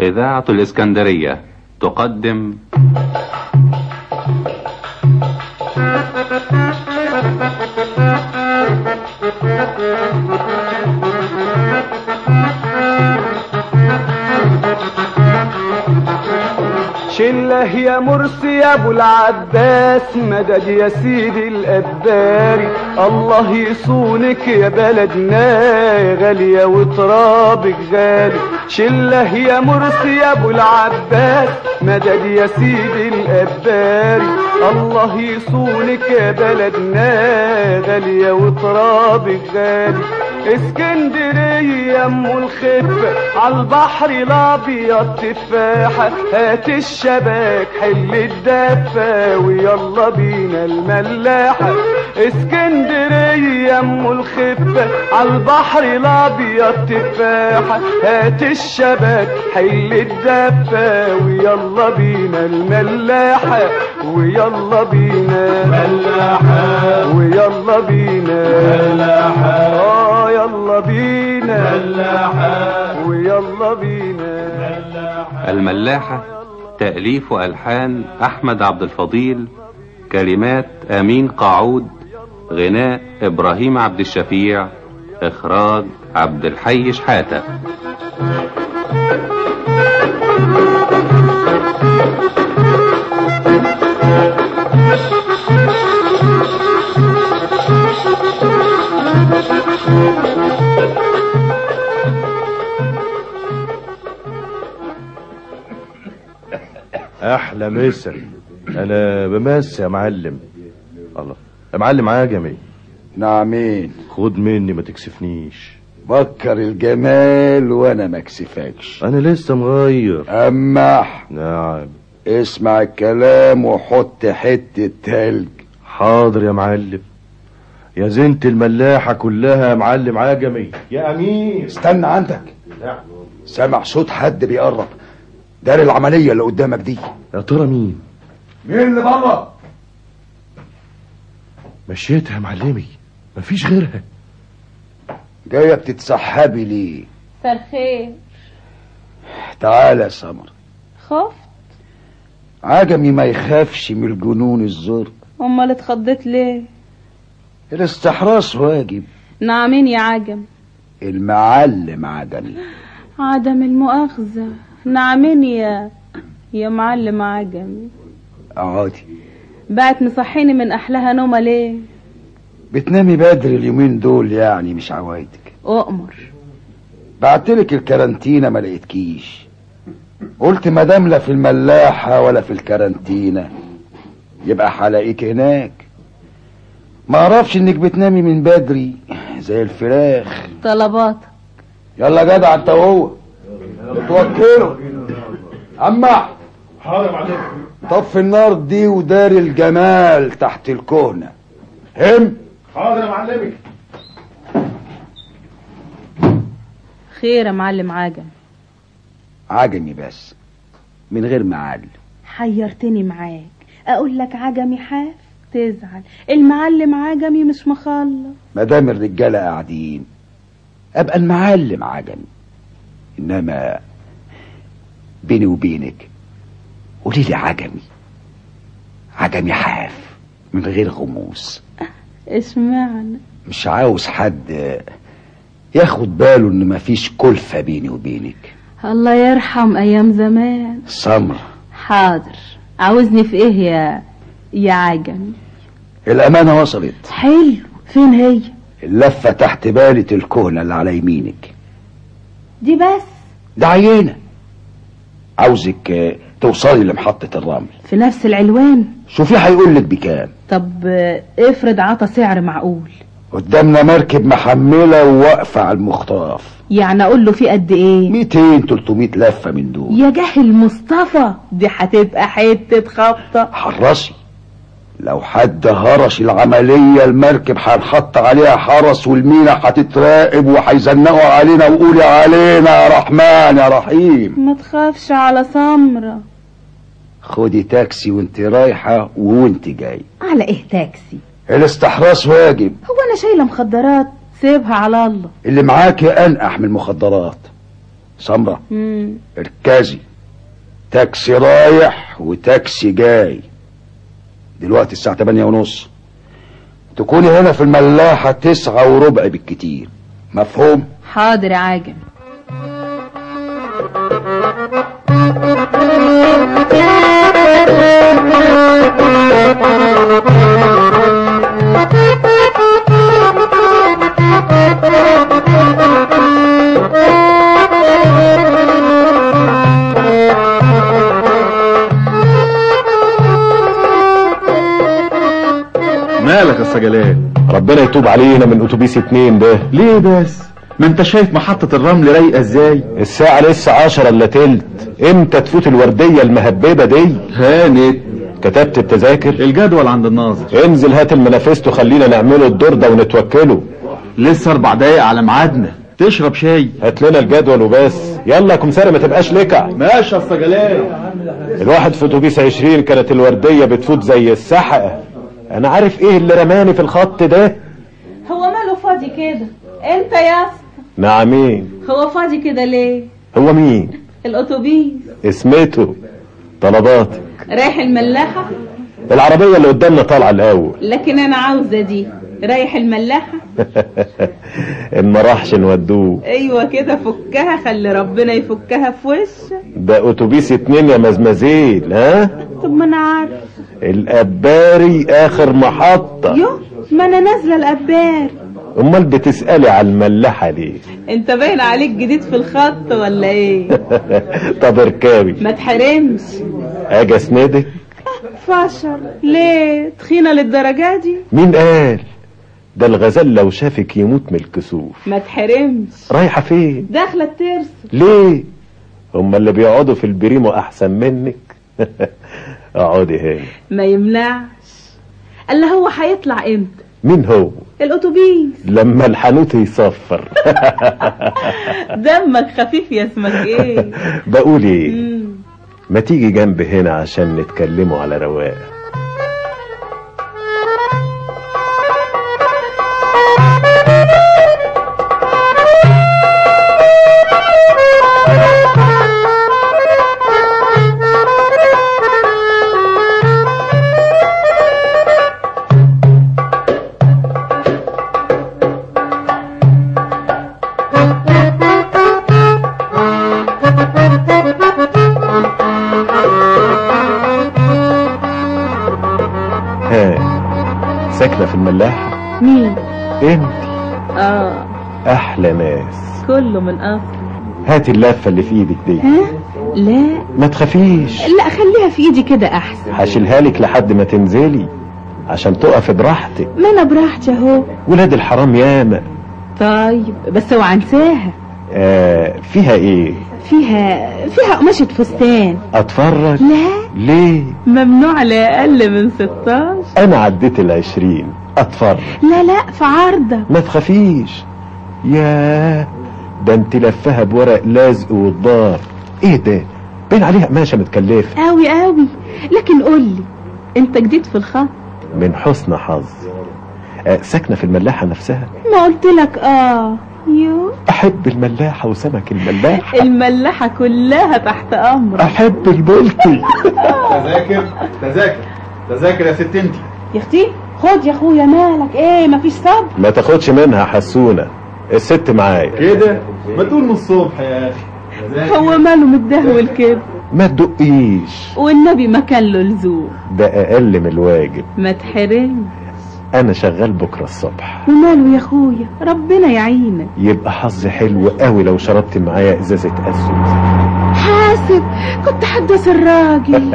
إذاعة الإسكندرية تقدم شله يا مرسي يا ابو العباس مدد يا سيدي القباري الله يصونك يا بلدنا يا غالية وترابك غالي شله يا مرسي يا ابو العباس مدد يا سيدي القباري الله يصونك يا بلدنا يا غالية وترابك غالي اسكندرية ام الخفة عالبحر الابيض تفاحة هات الشباك حل الدفة ويلا بينا الملاحة اسكندرية ام الخفة عالبحر الابيض تفاحة هات الشباك حل الدفة ويلا بينا الملاحة ويلا بينا ملاحة ويلا بينا ملاحة اه يلا بينا ملاحة ويلا بينا الملاحة تأليف وألحان أحمد عبد الفضيل كلمات أمين قاعود غناء إبراهيم عبد الشفيع إخراج عبد الحي شحاتة احلى مسا انا بمسي يا معلم الله يا معلم عجمي نعمين خد مني ما تكسفنيش بكر الجمال وانا ما اكسفكش انا لسه مغير امح نعم اسمع الكلام وحط حتة تلج حاضر يا معلم يا زنت الملاحة كلها يا معلم عجمي يا امير استنى عندك سامع صوت حد بيقرب دار العملية اللي قدامك دي يا ترى مين مين اللي بره مشيتها يا معلمي مفيش غيرها جاية بتتسحبي ليه مساء الخير تعالى يا سمر خفت عجمي ما يخافش من الجنون الزرق امال اتخضيت ليه الاستحراس واجب نعمين يا عجم المعلم عجمي عدم المؤاخذة نعمين يا يا معلم عجمي اقعدي بقت مصحيني من احلاها نومة ليه بتنامي بدري اليومين دول يعني مش عوايدك اؤمر بعتلك الكارانتينا ما لقيتكيش قلت مدام لا في الملاحة ولا في الكارانتينا يبقى هلاقيك هناك ما اعرفش انك بتنامي من بدري زي الفراخ طلباتك يلا جدع انت وهو اتوكلوا اما حاضر يا معلم طف النار دي ودار الجمال تحت الكهنة هم حاضر يا معلمي خير يا معلم عجم عجمي بس من غير معلم حيرتني معاك اقول لك عجمي حاف تزعل المعلم عجمي مش مخلص مدام الرجالة قاعدين ابقى المعلم عجمي انما بيني وبينك قولي لي عجمي عجمي حاف من غير غموس اشمعنى مش عاوز حد ياخد باله ان مفيش كلفة بيني وبينك الله يرحم ايام زمان سمر حاضر عاوزني في ايه يا يا عجمي الامانة وصلت حلو فين هي اللفة تحت بالة الكهنة اللي على يمينك دي بس ده عينة عاوزك آه، توصلي لمحطة الرمل في نفس العلوان شوفي هيقول لك بكام طب آه، افرض عطى سعر معقول قدامنا مركب محملة وواقفة على المخطاف يعني اقول له في قد ايه 200 300 لفة من دول يا جاهل مصطفى دي هتبقى حتة خبطة حرصي لو حد هرش العملية المركب هنحط عليها حرس والمينا هتتراقب وهيزنقوا علينا وقولي علينا يا رحمن يا رحيم ما تخافش على سمرة خدي تاكسي وانت رايحة وانت جاي على ايه تاكسي الاستحراس واجب هو انا شايلة مخدرات سيبها على الله اللي معاكي انقح من المخدرات سمرة مم. اركزي تاكسي رايح وتاكسي جاي دلوقتي الساعة 8 ونص تكوني هنا في الملاحة تسعة وربع بالكتير مفهوم؟ حاضر يا عاجم مالك يا سجلات ربنا يتوب علينا من اتوبيس اتنين ده ليه بس ما انت شايف محطة الرمل رايقة ازاي الساعة لسه عشرة الا تلت امتى تفوت الوردية المهببة دي هانت كتبت التذاكر الجدول عند الناظر انزل هات المنافست وخلينا نعمله الدور ده ونتوكله لسه اربع دقايق على ميعادنا تشرب شاي هات لنا الجدول وبس يلا يا كمسارة ما تبقاش لكع ماشي يا سجلات الواحد في اتوبيس عشرين كانت الوردية بتفوت زي السحقة انا عارف ايه اللي رماني في الخط ده هو ماله فاضي كده انت يا اسطى نعمين هو فاضي كده ليه هو مين الاتوبيس اسمته طلباتك رايح الملاحة العربية اللي قدامنا طالعة الاول لكن انا عاوزة دي رايح الملاحة ان ما راحش نودوه ايوه كده فكها خلي ربنا يفكها في وشك ده اتوبيس اتنين يا مزمزيل ها طب ما انا عارف الاباري اخر محطة يو ما انا نازلة الابار امال بتسألي على الملاحة ليه انت باين عليك جديد في الخط ولا ايه طب اركبي ما تحرمش اجي اسندك فشل ليه تخينة للدرجة دي مين قال ده الغزال لو شافك يموت من الكسوف ما تحرمش رايحة فين داخلة الترس ليه هما اللي بيقعدوا في البريمو احسن منك اقعدي هنا ما يمنعش الا هو هيطلع امتى مين هو الاتوبيس لما الحانوت يصفر دمك خفيف يا اسمك ايه بقول ايه مم. ما تيجي جنب هنا عشان نتكلموا على رواق ها ساكنة في الملاحة مين انت اه احلى ناس كله من اصل هاتي اللفة اللي في ايدك دي ها لا ما تخافيش لا خليها في ايدي كده احسن هشيلها لك لحد ما تنزلي عشان تقفي براحتك ما انا براحتي اهو ولاد الحرام ياما طيب بس اوعى انساها آه فيها ايه فيها فيها قماشة فستان اتفرج لا ليه ممنوع لا اقل من 16 انا عديت العشرين اتفرج لا لا في عرضة ما تخافيش ياه ده انت لفها بورق لازق والدار ايه ده بين عليها قماشه متكلفه قوي قوي لكن قولي انت جديد في الخط من حسن حظي آه ساكنه في الملاحه نفسها ما قلت لك اه يو احب الملاحه وسمك الملاحه الملاحة كلها تحت امرك احب البلطي تذاكر تذاكر تذاكر يا ست انت يا اختي خد يا اخويا مالك ايه مفيش صبر ما تاخدش منها حسونه الست معايا كده ما تقول من الصبح يا اخي تذاكر. هو ماله متدهول كده ما تدقيش والنبي ما كان له لزوم ده اقل من الواجب ما تحرمش انا شغال بكره الصبح وماله يا اخويا ربنا يعينك يبقى حظي حلو قوي لو شربت معايا ازازه ازوز حاسب كنت حدث الراجل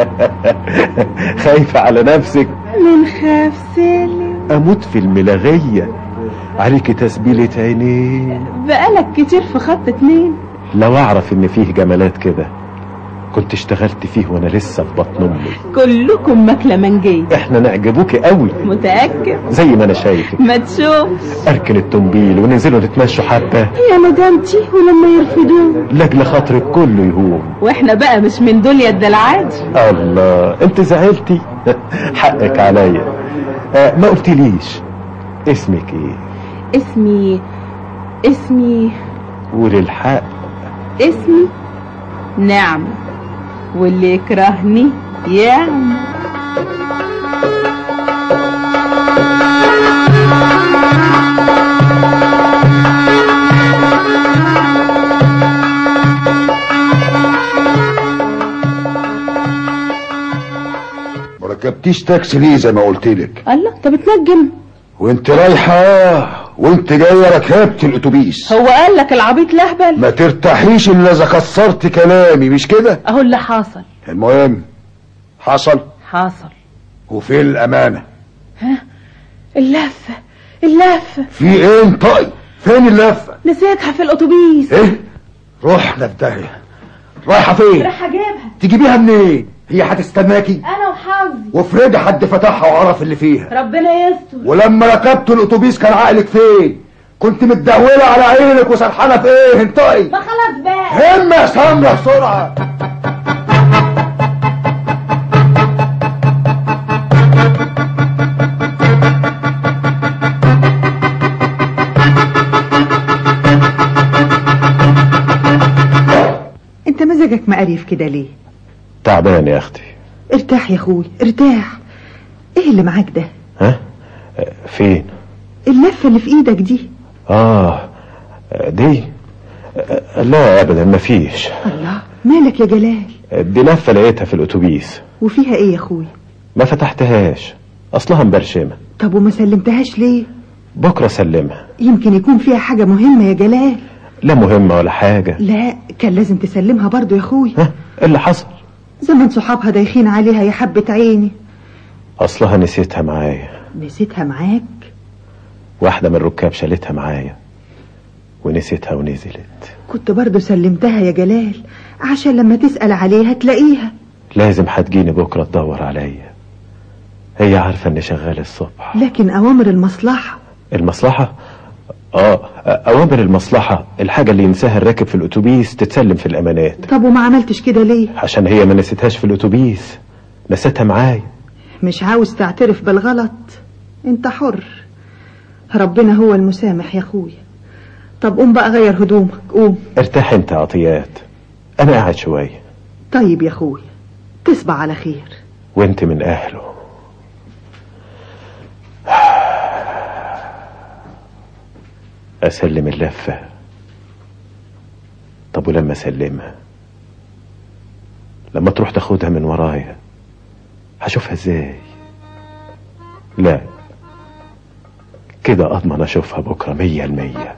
خايفه على نفسك من خاف سلم اموت في الملاغيه عليك تسبيلة عينين بقالك كتير في خط اتنين لو اعرف ان فيه جمالات كده كنت اشتغلت فيه وانا لسه في بطن امي كلكم ماكلة منجية احنا نعجبوكي قوي متأكد زي ما انا شايفك ما تشوفش اركن التنبيل وننزلوا نتمشوا حبه يا مدامتي ولما يرفضون لاجل خاطرك كله يهون واحنا بقى مش من دول يد العادي الله انت زعلتي حقك عليا آه ما قلتليش اسمك ايه اسمي اسمي قولي الحق اسمي نعمة واللي يكرهني يعمى ما ركبتيش تاكسي ليه زي ما قلت لك الله انت بتنجم وانت رايحه وانت جايه ركبت الاتوبيس هو قال لك العبيط لهبل ما ترتاحيش الا اذا كسرت كلامي مش كده اهو اللي حاصل المهم حصل حاصل وفين الامانه اللفة اللفة في ايه انطقي فين اللفه نسيتها في الاتوبيس ايه رحنا في داهيه رايحه فين راح اجيبها تجيبيها منين هي هتستناكي انا وحظي وافرضي حد فتحها وعرف اللي فيها ربنا يستر ولما ركبت الاتوبيس كان عقلك فين كنت متدهوله على عينك وسرحانه في ايه انطقي ما خلاص بقى هم يا سمره بسرعه انت مزاجك مقريف كده ليه تعبان يا اختي ارتاح يا اخوي ارتاح ايه اللي معاك ده ها آه، فين اللفه اللي في ايدك دي اه آه، دي آه، لا ابدا مفيش الله مالك يا جلال دي لفه لقيتها في الاتوبيس وفيها ايه يا اخوي ما فتحتهاش اصلها مبرشمه طب وما سلمتهاش ليه بكره سلمها يمكن يكون فيها حاجه مهمه يا جلال لا مهمه ولا حاجه لا كان لازم تسلمها برضو يا اخوي ها إيه اللي حصل زمان صحابها دايخين عليها يا حبه عيني اصلها نسيتها معايا نسيتها معاك واحده من الركاب شالتها معايا ونسيتها ونزلت كنت برضو سلمتها يا جلال عشان لما تسأل عليها تلاقيها لازم هتجيني بكره تدور عليا هي عارفه اني شغال الصبح لكن أوامر المصلحة المصلحه اه اوامر المصلحه الحاجه اللي ينساها الراكب في الاتوبيس تتسلم في الامانات طب وما عملتش كده ليه عشان هي ما نسيتهاش في الاتوبيس نسيتها معايا مش عاوز تعترف بالغلط انت حر ربنا هو المسامح يا اخويا طب قوم بقى غير هدومك قوم ارتاح انت يا عطيات انا قاعد شويه طيب يا اخويا تصبح على خير وانت من اهله اسلم اللفه طب ولما اسلمها لما تروح تاخدها من ورايا هشوفها ازاي لا كده اضمن اشوفها بكره مية المية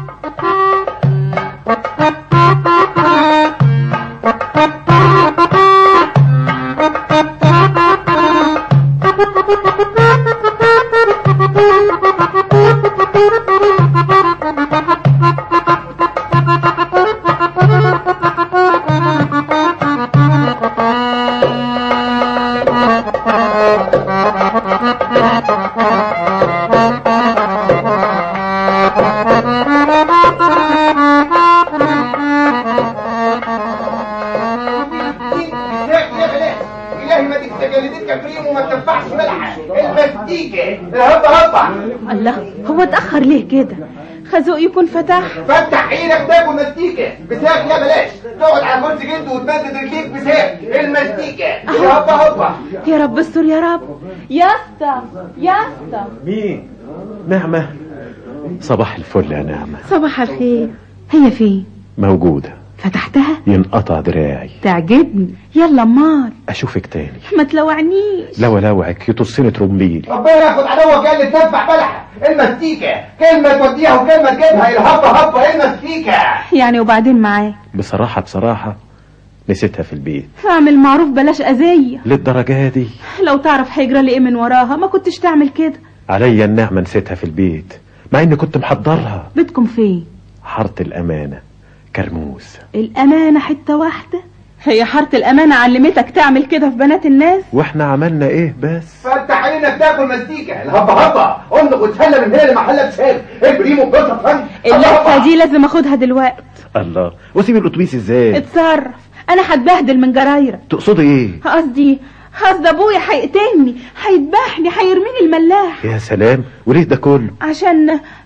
إلهي ما تستجلدك كريم وما تنفعش ملحة المستيكة الهبة هبة الله هو اتأخر ليه كده خازوق يكون فتح فتح عينك تاكل مستيكة بساك يا بلاش تقعد على كرسي جلد وتمدد رجليك بساك المستيكة الهبة هبة يا رب استر يا رب يا اسطى يا اسطى مين نعمة صباح الفل يا نعمة صباح الخير هي فين موجودة فتحتها ينقطع دراعي تعجبني يلا امال اشوفك تاني ما تلوعنيش لو لوعك يطصني ترومبيل ربنا ياخد عدوك قال لي تنفع بلحة المستيكة كلمة توديها وكلمة تجيبها الهبة هبة المستيكة يعني وبعدين معاك بصراحة بصراحة نسيتها في البيت اعمل معروف بلاش اذية للدرجة دي لو تعرف هيجرى لي ايه من وراها ما كنتش تعمل كده عليا النعمة نسيتها في البيت مع اني كنت محضرها بيتكم فين حارة الامانة كرموز الامانة حتة واحدة هي حارة الامانة علمتك تعمل كده في بنات الناس واحنا عملنا ايه بس فتح عينك تاكل مستيكة الهبة هبة امك وتهلى من هنا لمحلة بسال البريمو بلوتة فن اللفة دي لازم اخدها دلوقتي الله واسيب الاتوبيس ازاي اتصرف انا هتبهدل من جرايرك تقصدي ايه قصدي قصد ابويا هيقتلني هيذبحني هيرميني الملاح يا سلام وليه ده كله عشان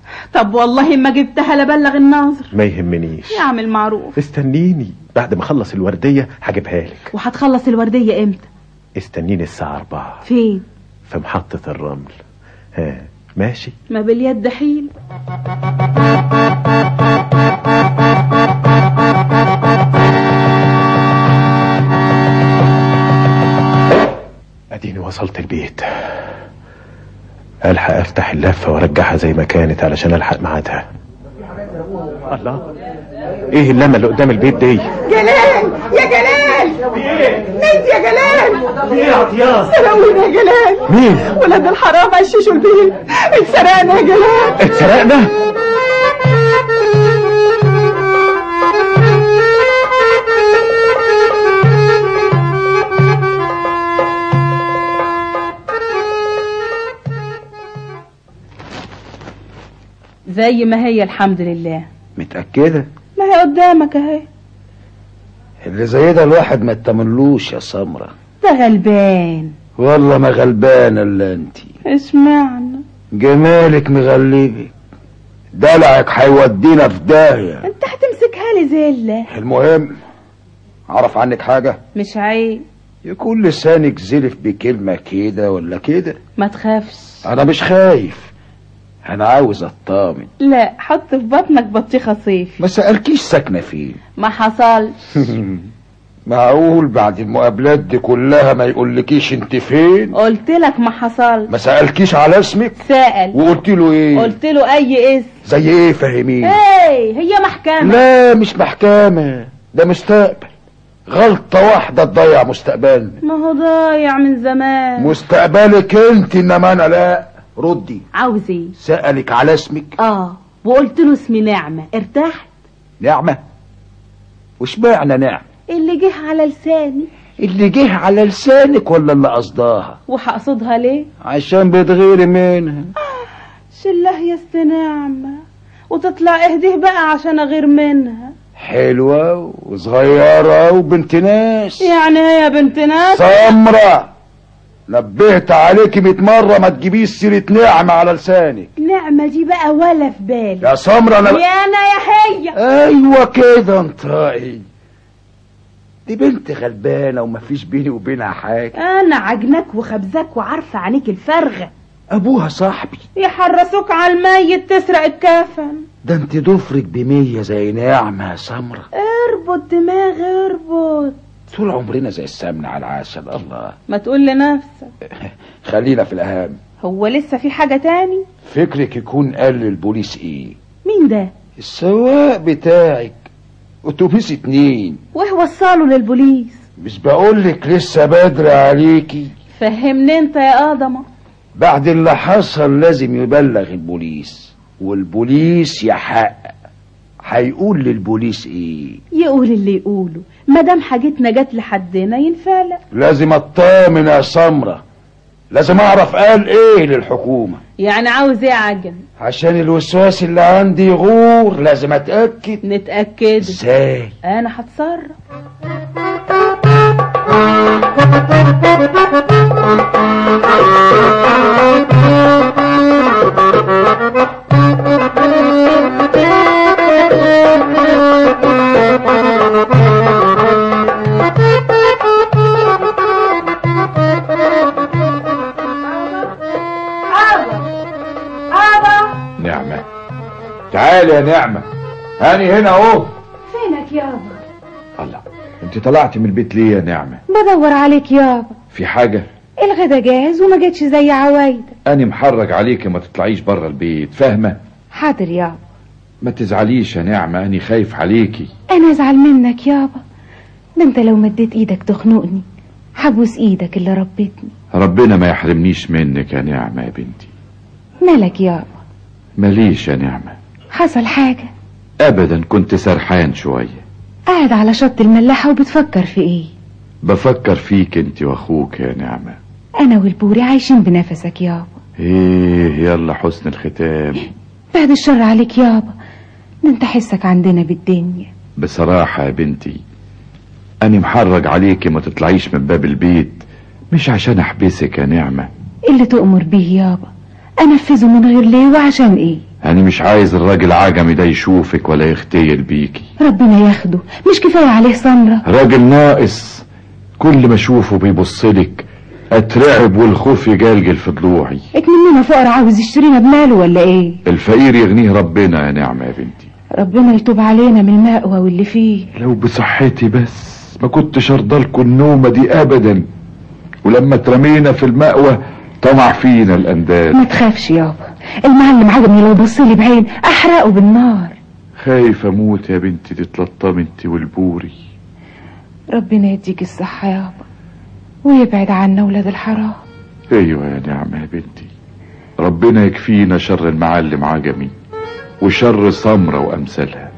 طب والله ما جبتها لبلغ الناظر ما يهمنيش يعمل معروف استنيني بعد ما اخلص الوردية هجيبها لك وهتخلص الوردية امتى استنيني الساعة أربعة فين في محطة الرمل ها ماشي ما باليد حيل اديني وصلت البيت الحق افتح اللفة وارجعها زي ما كانت علشان الحق ميعادها الله ايه اللمة اللي قدام البيت دي جلال يا جلال نادي يا جلال ايه يا عطياس سرقونا يا جلال مين ولاد الحرام عششوا البيت اتسرقنا يا جلال اتسرقنا زي ما هي الحمد لله متأكدة ما هي قدامك اهي اللي زي ده الواحد ما يتمنلوش يا سمرة ده غلبان والله ما غلبان الا انت اسمعنا جمالك مغلبك دلعك هيودينا في داهية انت هتمسكها لي زله المهم اعرف عنك حاجة مش عيب يكون لسانك زلف بكلمة كده ولا كده ما تخافش انا مش خايف انا عاوز اطمن لا حط في بطنك بطيخه صيف ما سألكيش ساكنة فين ما حصلش معقول بعد المقابلات دي كلها ما يقولكيش انت فين قلت لك ما حصلش ما سألكيش على اسمك سأل وقلت له ايه قلت له اي اسم زي ايه فهميني ايه هي محكمة لا مش محكمة ده مستقبل غلطة واحدة تضيع مستقبلنا ما هو ضايع من زمان مستقبلك انت انما انا لا ردي عاوز ايه سألك على اسمك اه وقلت له اسمي نعمة ارتحت نعمة وش معنى نعمة اللي جه على لساني اللي جه على لسانك ولا اللي قصداها وهقصدها ليه عشان بتغيري منها شله يا است نعمة وتطلع اهديه بقى عشان اغير منها حلوة وصغيرة وبنت ناس يعني هي بنت ناس سمرة نبهت عليكي ميت مرة ما تجيبيش سيرة نعمة على لسانك نعمة دي بقى ولا في بالي يا سمرة انا يا انا يا هي ايوه كده انطقي دي بنت غلبانة ومفيش بيني وبينها حاجة انا عجنك وخبزك وعارفة عينيك الفارغة ابوها صاحبي يحرسوك على الميت تسرق الكفن ده انت ضفرك بمية زي نعمة يا سمرة اربط دماغي اربط طول عمرنا زي السمن على العسل الله ما تقول لنفسك خلينا في الاهم هو لسه في حاجة تاني فكرك يكون قال للبوليس ايه مين ده السواق بتاعك اتوبيس اتنين وايه وصله للبوليس مش بقولك لسه بدري عليكي فهمني انت يا ادمه بعد اللي حصل لازم يبلغ البوليس والبوليس يحقق هيقول للبوليس ايه يقول اللي يقوله مادام حاجتنا جت لحدنا ينفعلق لازم اطمن يا سمرة لازم اعرف قال ايه للحكومة يعني عاوز ايه عجن عشان الوسواس اللي عندي يغور لازم اتأكد نتأكد ازاي انا هتصرف نعمة تعالي يا نعمة هاني هنا اهو فينك يابا الله انت طلعت من البيت ليه يا نعمة بدور عليك يابا في حاجة الغدا جاهز وما جتش زي عوايدك انا محرج عليكي ما تطلعيش بره البيت فاهمة حاضر يابا ما تزعليش يا نعمة اني خايف عليكي انا ازعل منك يابا ده انت لو مديت ايدك تخنقني حبوس ايدك اللي ربتني ربنا ما يحرمنيش منك يا نعمة يا بنتي مالك يابا ماليش يا نعمة حصل حاجة ابدا كنت سرحان شوية قاعد على شط الملاحة وبتفكر في ايه بفكر فيك انت واخوك يا نعمة انا والبوري عايشين بنفسك يابا ايه يلا حسن الختام بعد الشر عليك يابا ده انت حسك عندنا بالدنيا بصراحة يا بنتي أنا محرج عليكي ما تطلعيش من باب البيت مش عشان أحبسك يا نعمة اللي تؤمر بيه يابا انفذه من غير ليه وعشان ايه انا مش عايز الراجل عجمي ده يشوفك ولا يختيل بيكي ربنا ياخده مش كفاية عليه سمرة راجل ناقص كل ما اشوفه بيبصلك اترعب والخوف يجلجل في ضلوعي اكمننا فقر عاوز يشترينا بماله ولا ايه الفقير يغنيه ربنا يا نعمة يا بنتي ربنا يتوب علينا من المأوى واللي فيه لو بصحتي بس ما كنتش ارضالكوا النومة دي ابدا ولما اترمينا في المأوى طمع فينا الانداد ما تخافش يابا المعلم عجبني لو بصلي بعين احرقه بالنار خايف اموت يا بنتي تتلطمي انت والبوري ربنا يديك الصحة يابا ويبعد عنا ولاد الحرام ايوه يا نعمة يا بنتي ربنا يكفينا شر المعلم عجمي وشر سمرة وامثالها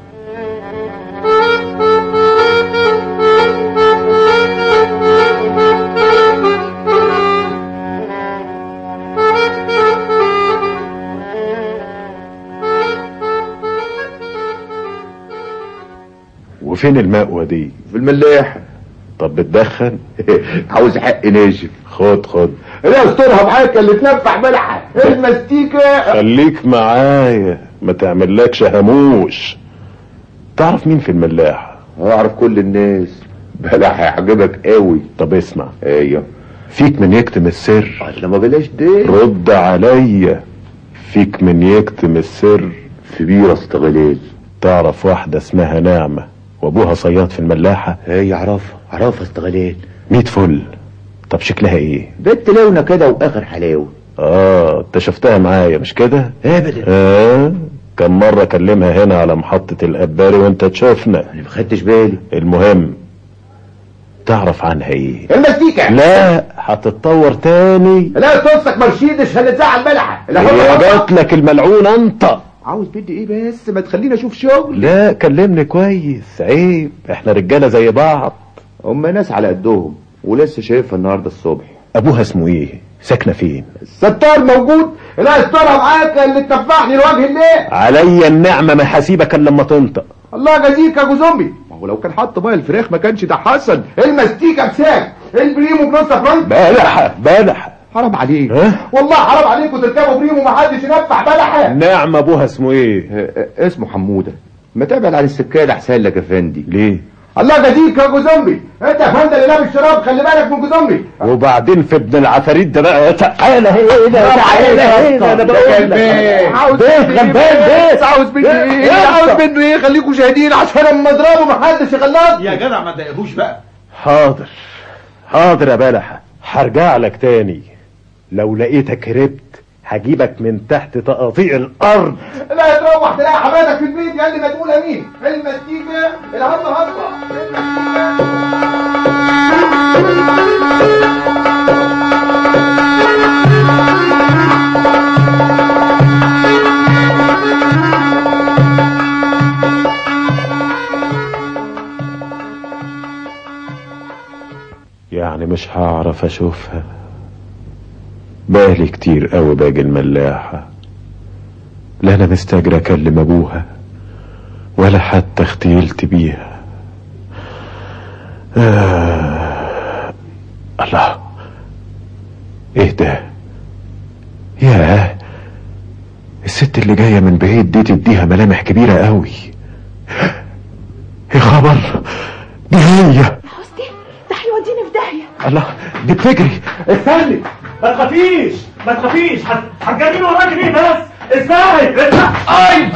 وفين المأوى دي في الملاحة طب بتدخن عاوز حق ناشف خد خد لا استرها معاك اللي تنفع بلحة المستيكة خليك معايا ما تعملكش هموش تعرف مين في الملاحة اعرف كل الناس بلحة يعجبك قوي طب اسمع ايوه فيك من يكتم السر اصل ما بلاش ده رد عليا فيك من يكتم السر في بيرة استغلال تعرف واحدة اسمها نعمة وابوها صياد في الملاحة هي اعرفها اعرفها استغلال ميت فل طب شكلها ايه بنت لونة كده واخر حلاوة اه انت شفتها معايا مش كده ابدا اه كم مرة اكلمها هنا على محطة الاباري وانت تشوفنا انا ما خدتش بالي المهم تعرف عنها ايه المستيكة لا هتتطور تاني لا تصك مرشيدش هنتزعل بلحة هي جات لك الملعون انت عاوز بدي ايه بس ما تخليني اشوف شغل لا كلمني كويس عيب احنا رجالة زي بعض هم ناس على قدهم ولسه شايفها النهارده الصبح ابوها اسمه ايه ساكنة فين الستار موجود لا استرها معاك اللي تنفعني لوجه الله عليا النعمة ما حسيبك الا لما تنطق الله يجازيك يا ابو زومبي ما هو لو كان حط بقى الفراخ ما كانش ده حسن المستيكة بساك البريمو بنص فرنك بلحة بلحة حرام عليك ها؟ والله حرام عليكم تركبوا بريمو ما حدش ينفع بلحة نعمة ابوها اسمه ايه اسمه حمودة ما تبعد عن السكادة احسن لك يا فندي ليه الله يجازيك يا ابو زومبي انت يا فندم اللي لابس شراب خلي بالك من ابو زومبي وبعدين في ابن العفاريت ده بقى تعالى هنا تعالى هنا انا بقول لك عاوز بيه غلبان بيه عاوز مني ايه عاوز مني ايه خليكم شاهدين عشان اما اضربه محدش يغلطني يا جدع ما تضايقهوش بقى حاضر حاضر يا بلحة هرجع لك تاني لو لقيتك هربت هجيبك من تحت تقاطيع الارض لا تروح تلاقي حماتك في البيت يا اللي ما تقول امين المستيكة الهضة هضة يعني مش هعرف اشوفها بالي كتير قوي باجي الملاحة لا انا مستاجر اكلم ابوها ولا حتى اختيلت بيها آه. الله ايه ده ياه الست اللي جاية من بعيد دي تديها ملامح كبيرة قوي ايه خبر دي هي حسني ده هيوديني في داهية الله دي بتجري استني ما تخافيش ما تخافيش هتجري وراك ليه بس اسمعي اي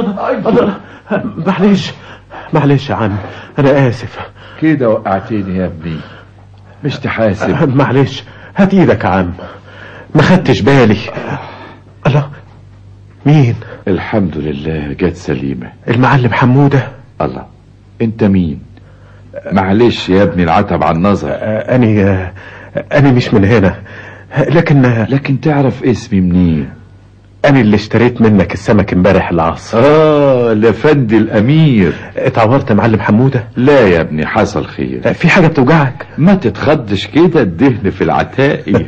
معلش معلش يا عم انا اسف كده وقعتني يا ابني مش تحاسب معلش هات ايدك يا عم ما خدتش بالي الله مين الحمد لله جت سليمة المعلم حمودة الله انت مين معلش يا ابني العتب عن النظر آه، اني آه، انا مش من هنا لكن آه، لكن تعرف اسمي منين انا اللي اشتريت منك السمك امبارح العصر اه لفندي الامير اتعورت يا معلم حمودة لا يا ابني حصل خير آه، في حاجة بتوجعك ما تتخضش كده الدهن في العتاقي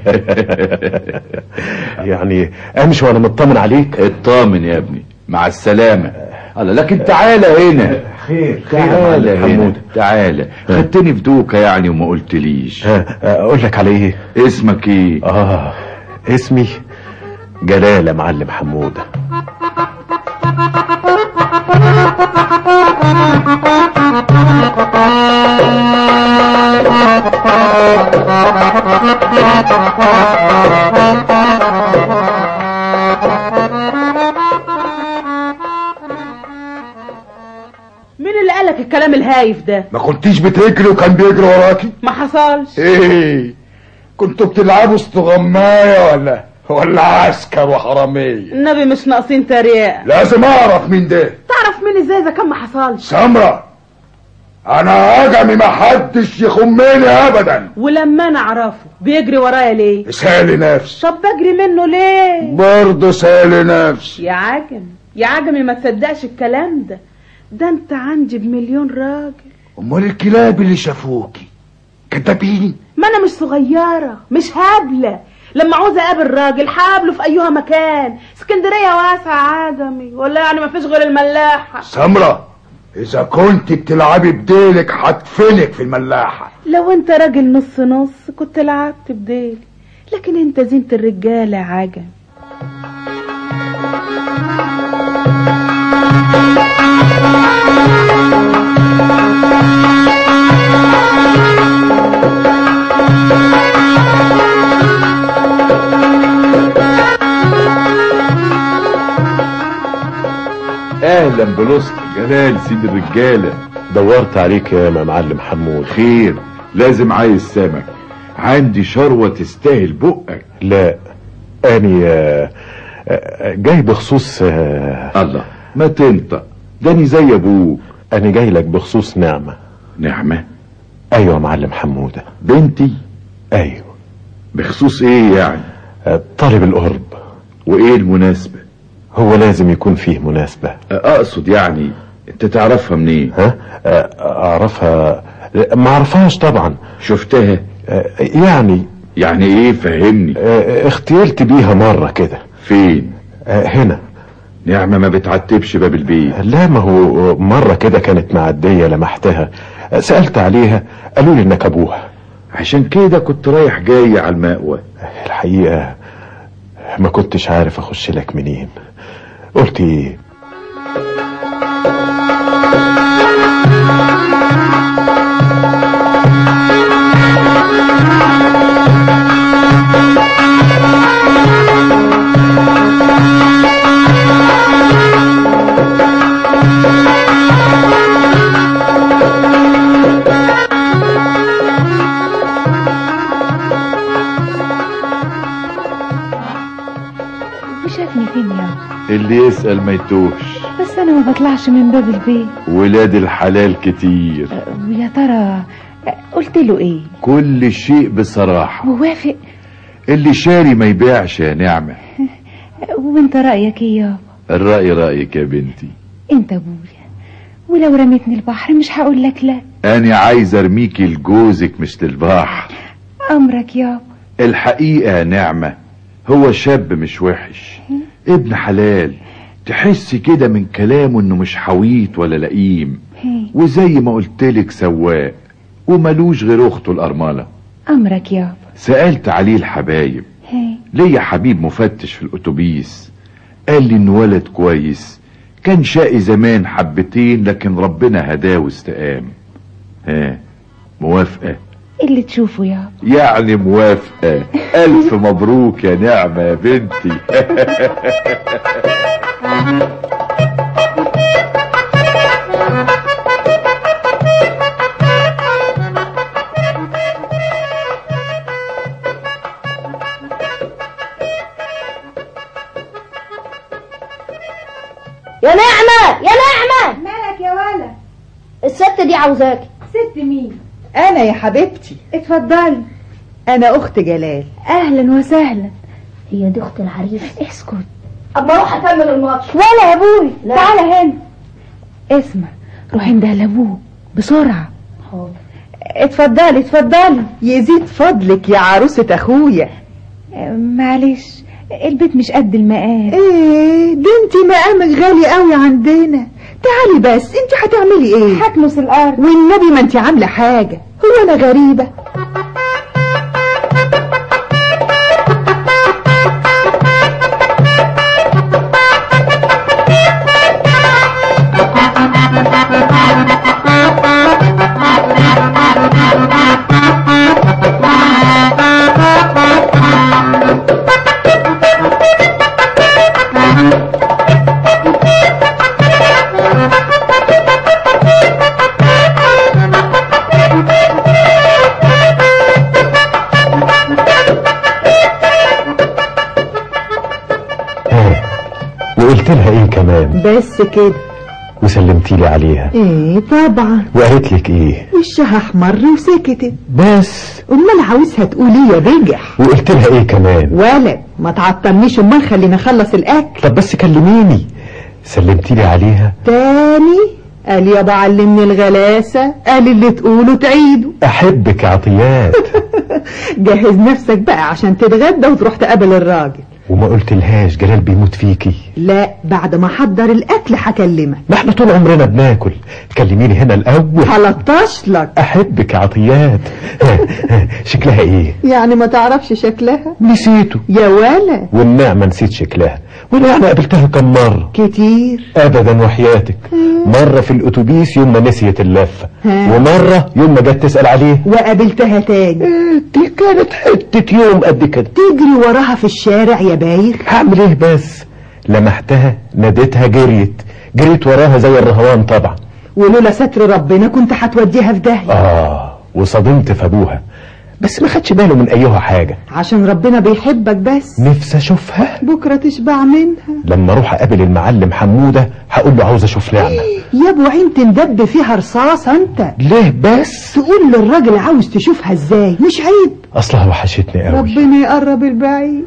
يعني امشي وانا مطمن عليك اطمن يا ابني مع السلامة الله لكن تعالى هنا خير تعالى هنا حمودة تعالى خدتني في دوكة يعني وما قلتليش اقول لك على ايه اسمك ايه اه اسمي جلال يا معلم حمودة مين اللي قالك الكلام الهايف ده ما كنتيش بتجري وكان بيجري وراكي ما حصلش ايه كنتوا بتلعبوا استغماية ولا ولا عسكر وحرامية النبي مش ناقصين تريقة لازم اعرف مين ده تعرف مين ازاي اذا كان ما حصلش سمرة انا عجمي ما حدش يخمني ابدا ولما انا اعرفه بيجري ورايا ليه سالي نفسي طب بجري منه ليه برضه سالي نفسي يا عجم يا عجمي ما تصدقش الكلام ده ده انت عندي بمليون راجل امال الكلاب اللي شافوكي كدابين ما انا مش صغيرة مش هبلة لما عاوز اقابل راجل هقابله في ايها مكان اسكندرية واسعة عجمي ولا يعني ما فيش غير الملاحة سمرة اذا كنت بتلعبي بديلك هدفنك في الملاحة لو انت راجل نص نص كنت لعبت بديلي لكن انت زينة الرجالة يا عجم اهلا بلوسط جلال سيد الرجاله دورت عليك يا معلم حمود خير لازم عايز سمك عندي شروه تستاهل بقك لا اني آه، آه، جاي بخصوص آه، الله ما تنطق داني زي ابوك انا جاي لك بخصوص نعمة نعمه ايوه يا معلم حمودة بنتي ايوه بخصوص ايه يعني آه، طالب القرب وايه المناسبه هو لازم يكون فيه مناسبة اقصد يعني انت تعرفها منين ها آه، اعرفها ما اعرفهاش طبعا شفتها آه، يعني يعني ايه فهمني آه، اختيلت بيها مرة كده فين آه، هنا نعمه ما بتعتبش باب البيت لا ما هو مرة كده كانت معدية لمحتها آه، سألت عليها قالوا لي انك ابوها عشان كده كنت رايح جاي على المأوى الحقيقة ما كنتش عارف اخش لك منين قلت ايه وشافني فين يا اللي يسأل ما يتوهش بس انا ما بطلعش من باب البيت ولاد الحلال كتير ويا ترى قلت له ايه كل شيء بصراحة ووافق اللي شاري ما يبيعش يا نعمة وانت رايك ايه يابا الرأي رأيك يا بنتي انت ابويا ولو رميتني البحر مش هقول لك لا أنا عايز أرميكي لجوزك مش للبحر امرك يابا الحقيقة يا نعمة هو شاب مش وحش ابن حلال تحسي كده من كلامه انه مش حويط ولا لئيم هي. وزي ما قلتلك سواق وملوش غير اخته الارمله امرك يابا سألت عليه الحبايب هي. ليا حبيب مفتش في الاتوبيس قال لي انه ولد كويس كان شقي زمان حبتين لكن ربنا هداه واستقام ها موافقة اللي تشوفه يابا يعني موافقة ألف مبروك يا نعمة يا بنتي يا نعمة يا نعمة مالك يا ولا الست دي عاوزاكي ست مين انا يا حبيبتي اتفضلي انا اخت جلال اهلا وسهلا هي دي اخت العريس اسكت اما اروح اكمل الماتش ولا يا ابوي لا. تعالى هنا اسمع روح عند لابوك بسرعة حاضر اتفضلي اتفضلي يزيد فضلك يا عروسة اخويا آه، معلش البيت مش قد المقام ايه ده انت مقامك غالي قوي عندنا تعالي بس انت هتعملي ايه هكنس الارض والنبي ما انت عامله حاجه هو انا غريبه وقلت لها ايه كمان بس كده وسلمتي لي عليها ايه طبعا وقالت لك ايه وشها احمر وسكتت بس امال عاوزها تقول ايه يا بجح وقلت لها ايه كمان ولد ما تعطلنيش امال خلينا اخلص الاكل طب بس كلميني سلمتي لي عليها تاني قال يابا علمني الغلاسة قال اللي تقوله تعيده احبك يا عطيات جهز نفسك بقى عشان تتغدى وتروح تقابل الراجل وما قلت لهاش جلال بيموت فيكي لا بعد ما احضر الاكل هكلمك ما احنا طول عمرنا بناكل كلميني هنا الاول هلطش لك احبك يا عطيات شكلها ايه يعني ما تعرفش شكلها نسيته يا ولا والنعمة نسيت شكلها وانا يعني قابلتها كم مرة كتير ابدا وحياتك مرة في الاتوبيس يوم ما نسيت اللفة ها. ومرة يوم ما جت تسأل عليه وقابلتها تاني دي كانت حتة يوم قد كده تجري وراها في الشارع يا بايخ هعمل ايه بس لمحتها ناديتها جريت جريت وراها زي الرهوان طبعا ولولا ستر ربنا كنت هتوديها في داهية اه وصدمت في ابوها بس ما خدش باله من ايها حاجة عشان ربنا بيحبك بس نفسي اشوفها بكرة تشبع منها لما اروح اقابل المعلم حمودة هقول له عاوز اشوف نعمة يا ابو عين تندب فيها رصاصة انت ليه بس تقول للراجل عاوز تشوفها ازاي مش عيب اصلها وحشتني قوي ربنا يقرب البعيد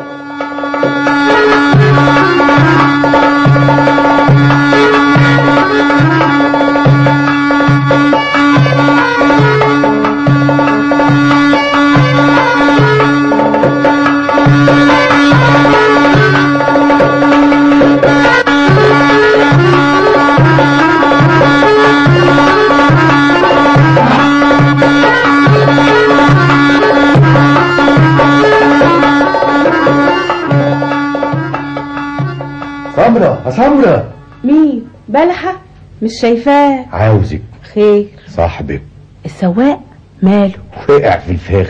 سمرة يا سمرة مين بلحة مش شايفاه عاوزك خير صاحبك السواق ماله وقع في الفخ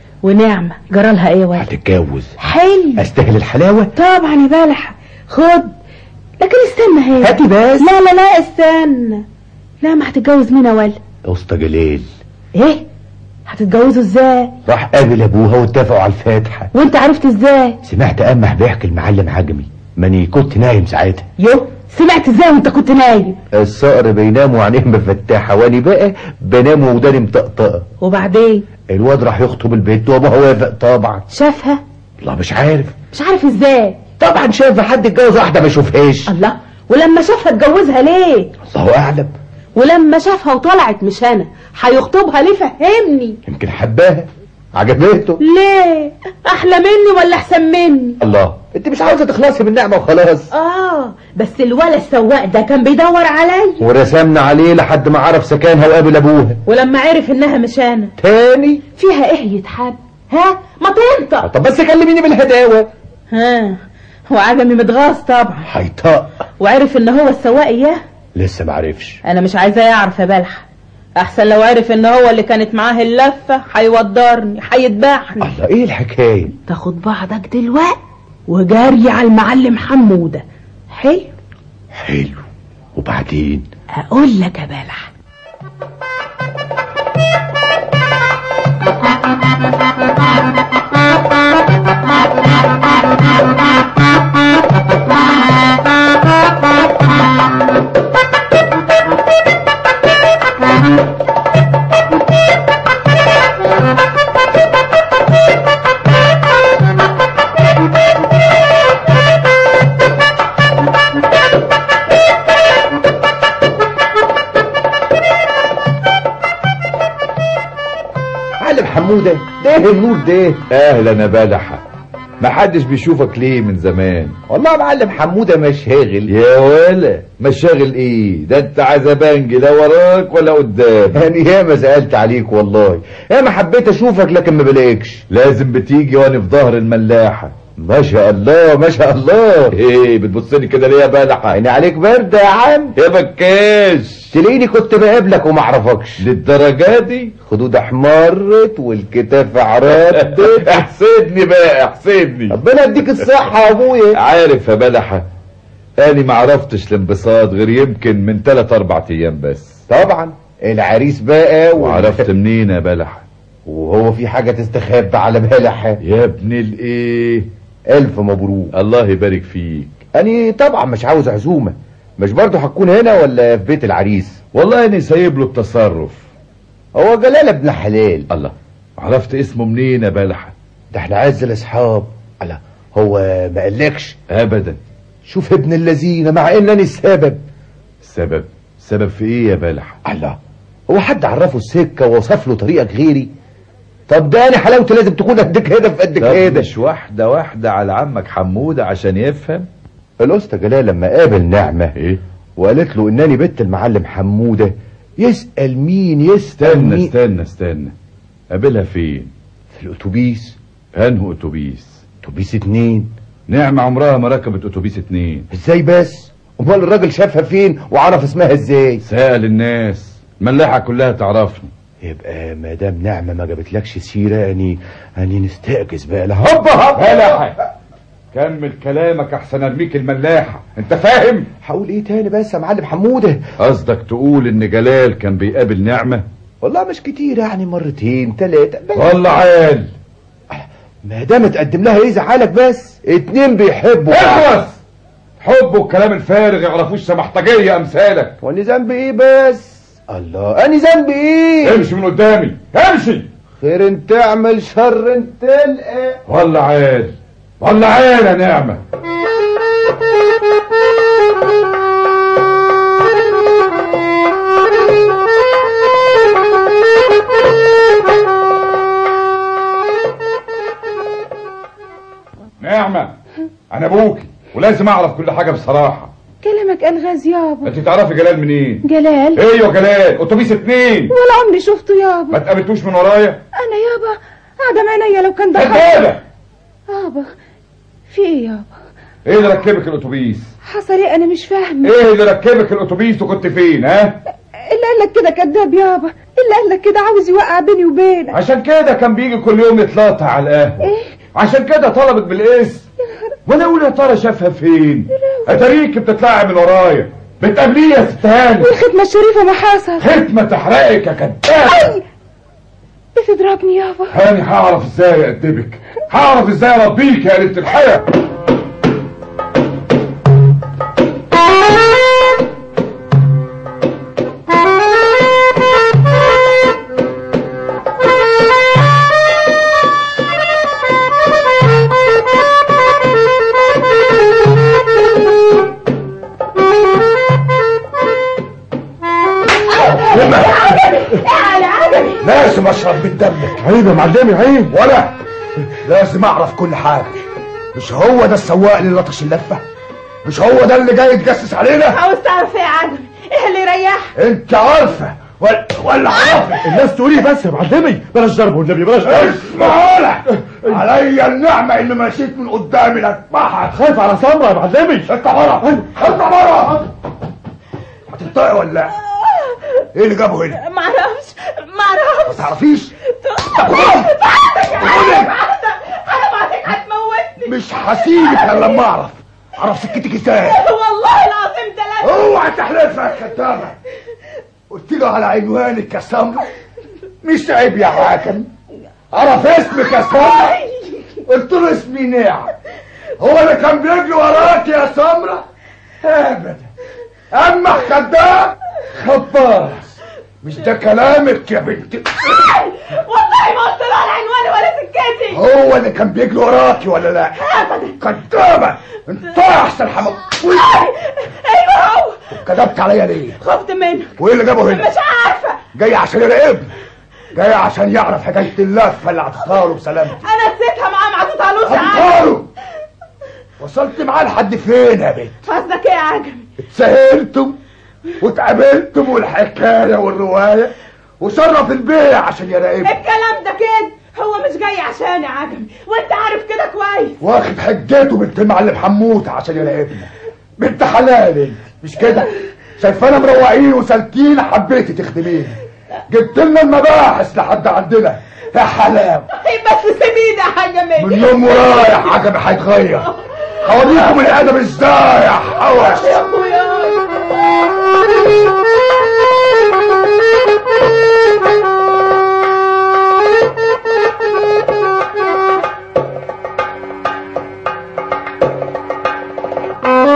ونعمة جرالها ايه ولا هتتجوز حلو استاهل الحلاوة طبعا يا بلحة خد لكن استنى هي هاتي بس لا لا لا استنى لا ما هتتجوز مين يا ولا اسطى جليل ايه هتتجوزوا ازاي راح قابل ابوها واتفقوا على الفاتحة وانت عرفت ازاي سمعت امح بيحكي المعلم عجمي ماني كنت نايم ساعتها يو سمعت ازاي وانت كنت نايم الصقر بينام وعينيه مفتحة واني بقى بنام وداني مطقطقة وبعدين الواد راح يخطب البنت وابوها وافق طبعا شافها والله مش عارف مش عارف ازاي طبعا شايف حد اتجوز واحدة ما يشوفهاش الله ولما شافها اتجوزها ليه الله اعلم ولما شافها وطلعت مش انا هيخطبها ليه فهمني يمكن حباها عجبته ليه احلى مني ولا احسن مني الله انت مش عاوزه تخلصي من النعمه وخلاص اه بس الولا السواق ده كان بيدور عليا ورسمنا عليه لحد ما عرف سكانها وقابل ابوها ولما عرف انها مش انا تاني فيها ايه يتحب ها ما تنطق طب بس كلميني بالهداوه ها هو عجمي متغاظ طبعا هيطق وعرف ان هو السواق اياه لسه معرفش انا مش عايزاه يعرف يا بلحة احسن لو عرف ان هو اللي كانت معاه اللفة هيوضرني هيذبحني الله ايه الحكايه تاخد بعضك دلوقتي وجاري على المعلم حمودة حلو حلو وبعدين اقول لك يا بلح معلم حموده ده النور ده اهلا يا بلحة ما حدش بيشوفك ليه من زمان والله معلم حموده مشاغل يا ولا مشاغل ايه ده انت عزبانجي لا وراك ولا قدام انا ياما سالت عليك والله ياما حبيت اشوفك لكن ما بلاقيكش لازم بتيجي وانا في ظهر الملاحة ما شاء الله ما شاء الله ايه بتبصني كده ليه يا بلحة عيني عليك برد يا عم يا بكاش تلاقيني كنت بقابلك وما اعرفكش للدرجة دي خدود احمرت والكتاف عرضت احسدني بقى احسدني ربنا يديك الصحة يا ابويا عارف يا بلحة انا ما عرفتش الانبساط غير يمكن من تلات اربع ايام بس طبعا العريس بقى وال- وعرفت منين يا بلحة وهو في حاجة تستخبى على بلحة يا ابن الايه الف مبروك الله يبارك فيك أنا طبعا مش عاوز عزومة مش برضه هتكون هنا ولا في بيت العريس والله اني سايب له التصرف هو جلال ابن حلال الله عرفت اسمه منين يا بلحة ده احنا عز الاصحاب الله هو ما قالكش ابدا شوف ابن الذين مع انني السبب السبب سبب في ايه يا بلحة الله هو حد عرفه السكة ووصف له طريقك غيري طب ده انا حلاوتي لازم تكون قدك كده في قدك طب كده مش واحدة واحدة على عمك حمودة عشان يفهم الأسطى جلال لما قابل نعمة ايه وقالت له انني بنت المعلم حمودة يسأل مين يسأل استنى مين استنى استنى قابلها فين في الاتوبيس انه اتوبيس اتوبيس اتنين نعمة عمرها ما ركبت اتوبيس اتنين ازاي بس امال الراجل شافها فين وعرف اسمها ازاي سأل الناس الملاحة كلها تعرفني يبقى ما دام نعمة ما جابتلكش سيرة اني اني نستأجز بقى لها هوبا هوبا بلحة كمل كلامك احسن ارميك الملاحة انت فاهم هقول ايه تاني بس يا معلم حمودة قصدك تقول ان جلال كان بيقابل نعمة والله مش كتير يعني مرتين تلاتة بس والله عال ما دام اتقدم لها ايه زعلك بس اتنين بيحبوا اخلص حب والكلام الفارغ يعرفوش سمحتجية امثالك وانا ذنبي ايه بس الله انا ذنبي ايه امشي من قدامي امشي خير انت تعمل شر انت تلقى والله عال والله عال يا نعمة نعمة انا ابوكي ولازم اعرف كل حاجة بصراحة كلامك الغاز يابا انت تعرفي جلال منين جلال ايوه جلال اتوبيس اتنين ولا عمري شفته يابا ما اتقابلتوش من ورايا انا يابا عدم عينيا لو كان ده كدابة يابا في ايه يابا ايه اللي ركبك الاتوبيس حصل ايه انا مش فاهمه ايه اللي ركبك الاتوبيس وكنت فين ها اللي قال لك كده كداب يابا اللي قال لك كده عاوز يوقع بيني وبينك عشان كده كان بيجي كل يوم يتلاطع على القهوة ايه عشان كده طلبت بالاسم وانا اقول يا ترى شافها فين اتاريك بتطلعي من ورايا بتقابليه يا ست هاني والختمه الشريفه ما حصل ختمة تحرقك يا كداب بتضربني يابا هاني هعرف ازاي اقدمك هعرف ازاي اربيك يا قلة الحياة على عجبي لازم اشرب من دمك عيب يا معلمي عيب ولا لازم اعرف كل حاجة مش هو ده السواق اللي لطش اللفة مش هو ده اللي جاي يتجسس علينا عاوز تعرف ايه يا عجبي ايه اللي يريحك انت عارفة ولا ولا عارفة الناس تقولي بس يا معلمي بلاش ضرب والنبي بلاش ضرب اسمع لك عليا النعمة اللي مشيت من قدامي لاتبعها خايف على سمرة يا معلمي انت بره انت بره هتنطقي ولا لا؟ ايه اللي جابه هنا؟ ما اعرفش ما ما اعرفش تعرفيش؟ حرام عليك هتموتني مش هسيبك الا لما اعرف اعرف سكتك ازاي والله العظيم ثلاثة اوعى تحلفها يا كدابة قلت له على عنوانك يا سمرة مش عيب يا حاكم عرف اسمك يا سمرة قلت له اسمي نعم هو اللي كان بيجري وراك يا سمرة ابدا اما كذاب خباص مش ده كلامك يا بنت والله ما قلت له على عنواني ولا سكتي هو اللي كان بيجري وراكي ولا لا كدابة انت احسن حمام ايوه هو كذبت عليا ليه خفت منك وايه اللي جابه هنا مش عارفة جاي عشان يراقبني جاي عشان يعرف حكايه اللفه اللي عطيتها له بسلامتي انا نسيتها معاه ما عطيتهالوش يا عطيتها عجبي له وصلت معاه لحد فين يا بنت قصدك ايه يا عجبي اتسهلتم واتقابلتم والحكايه والروايه وشرف البيع عشان يراقبني الكلام ده كده هو مش جاي عشان يا عجبي وانت عارف كده كويس واخد حجته بنت المعلم حموت عشان يراقبنا بنت حلال انت مش كده شايفانا مروقين وسالكين حبيتي تخدميني جبت لنا المباحث لحد عندنا يا حلاوه بس سيبيني يا حاجة من يوم ورايح عجبي هيتغير هوريكم الادب ازاي يا حوش يا اخويا Thank you.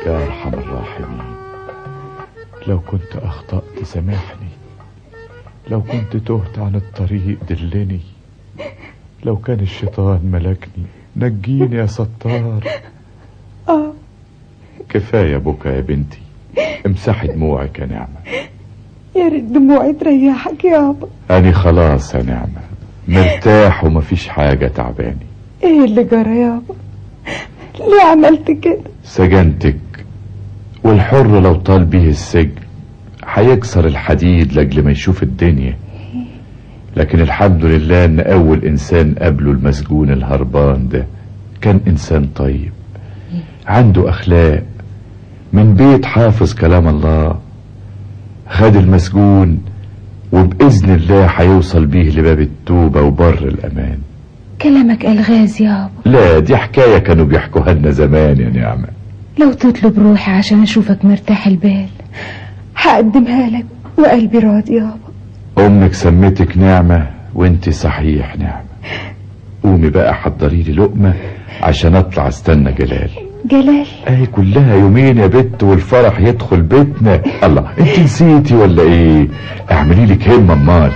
يا ارحم الراحمين لو كنت اخطأت سامحني لو كنت تهت عن الطريق دلني لو كان الشيطان ملكني نجيني يا ستار اه كفاية بكى يا بنتي امسحي دموعك يا نعمة يا ريت دموعي تريحك يابا أنا خلاص يا نعمة مرتاح ومفيش حاجة تعباني ايه اللي جرى يابا ليه عملت كده سجنتك والحر لو طال بيه السجن هيكسر الحديد لاجل ما يشوف الدنيا لكن الحمد لله ان اول انسان قابله المسجون الهربان ده كان انسان طيب عنده اخلاق من بيت حافظ كلام الله خد المسجون وباذن الله هيوصل بيه لباب التوبه وبر الامان كلامك الغاز يابا لا دي حكايه كانوا بيحكوها لنا زمان يا نعمه لو تطلب روحي عشان اشوفك مرتاح البال هقدمها لك وقلبي راضي يابا امك سمتك نعمه وانت صحيح نعمه قومي بقى حضري لي لقمه عشان اطلع استنى جلال جلال اهي كلها يومين يا بت والفرح يدخل بيتنا الله انت نسيتي ولا ايه اعملي لك همه امال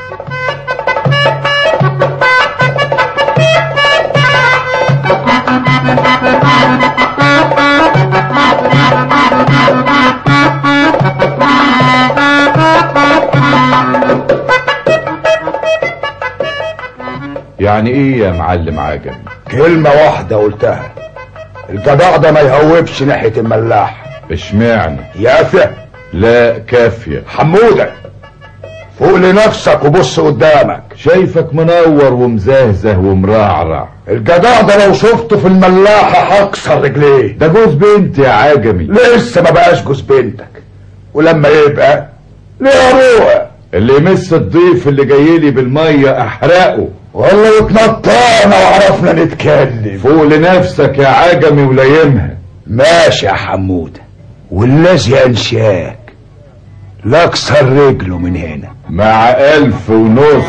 يعني ايه يا معلم عجمي كلمة واحدة قلتها الجدع ده ما يهوبش ناحية الملاح اشمعنى يافع لا كافية حمودة فوق لنفسك وبص قدامك شايفك منور ومزهزه ومرعرع الجدع ده لو شفته في الملاحة هكسر رجليه ده جوز بنت يا عجمي لسه ما بقاش جوز بنتك ولما يبقى ليه روح اللي يمس الضيف اللي جاي لي بالميه احرقه والله اتنطعنا وعرفنا نتكلم فوق لنفسك يا عجمي ولايمها ماشي يا حمودة والذي انشاك لا اكسر رجله من هنا مع الف ونص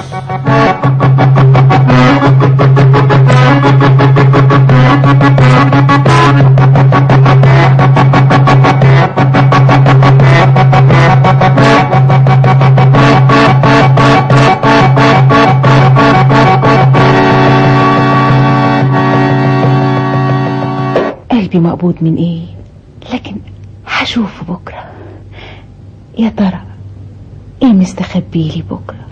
قلبي مقبوض من ايه لكن هشوفه بكرة يا ترى ايه مستخبي لي بكرة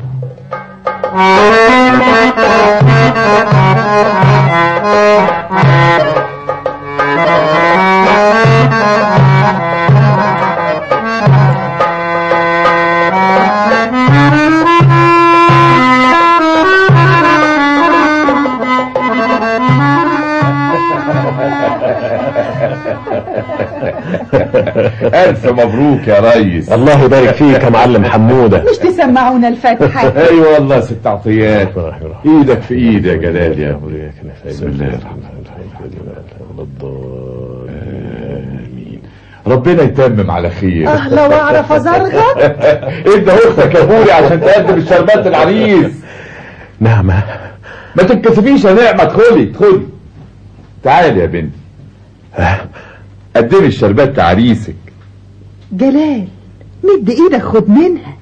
الف مبروك يا ريس الله يبارك فيك يا معلم حمودة مش تسمعونا الفاتحة ايوه والله ست عطيات ايدك في ايدي يا جلال يا بسم الله الرحمن الرحيم ربنا يتمم على خير اه لو اعرف ازرغط انت اختك يا بوري عشان تقدم الشربات العريس نعمة ما تتكسفيش يا نعمة ادخلي ادخلي تعالي يا بنتي قدمي الشربات لعريسك جلال مد ايدك خد منها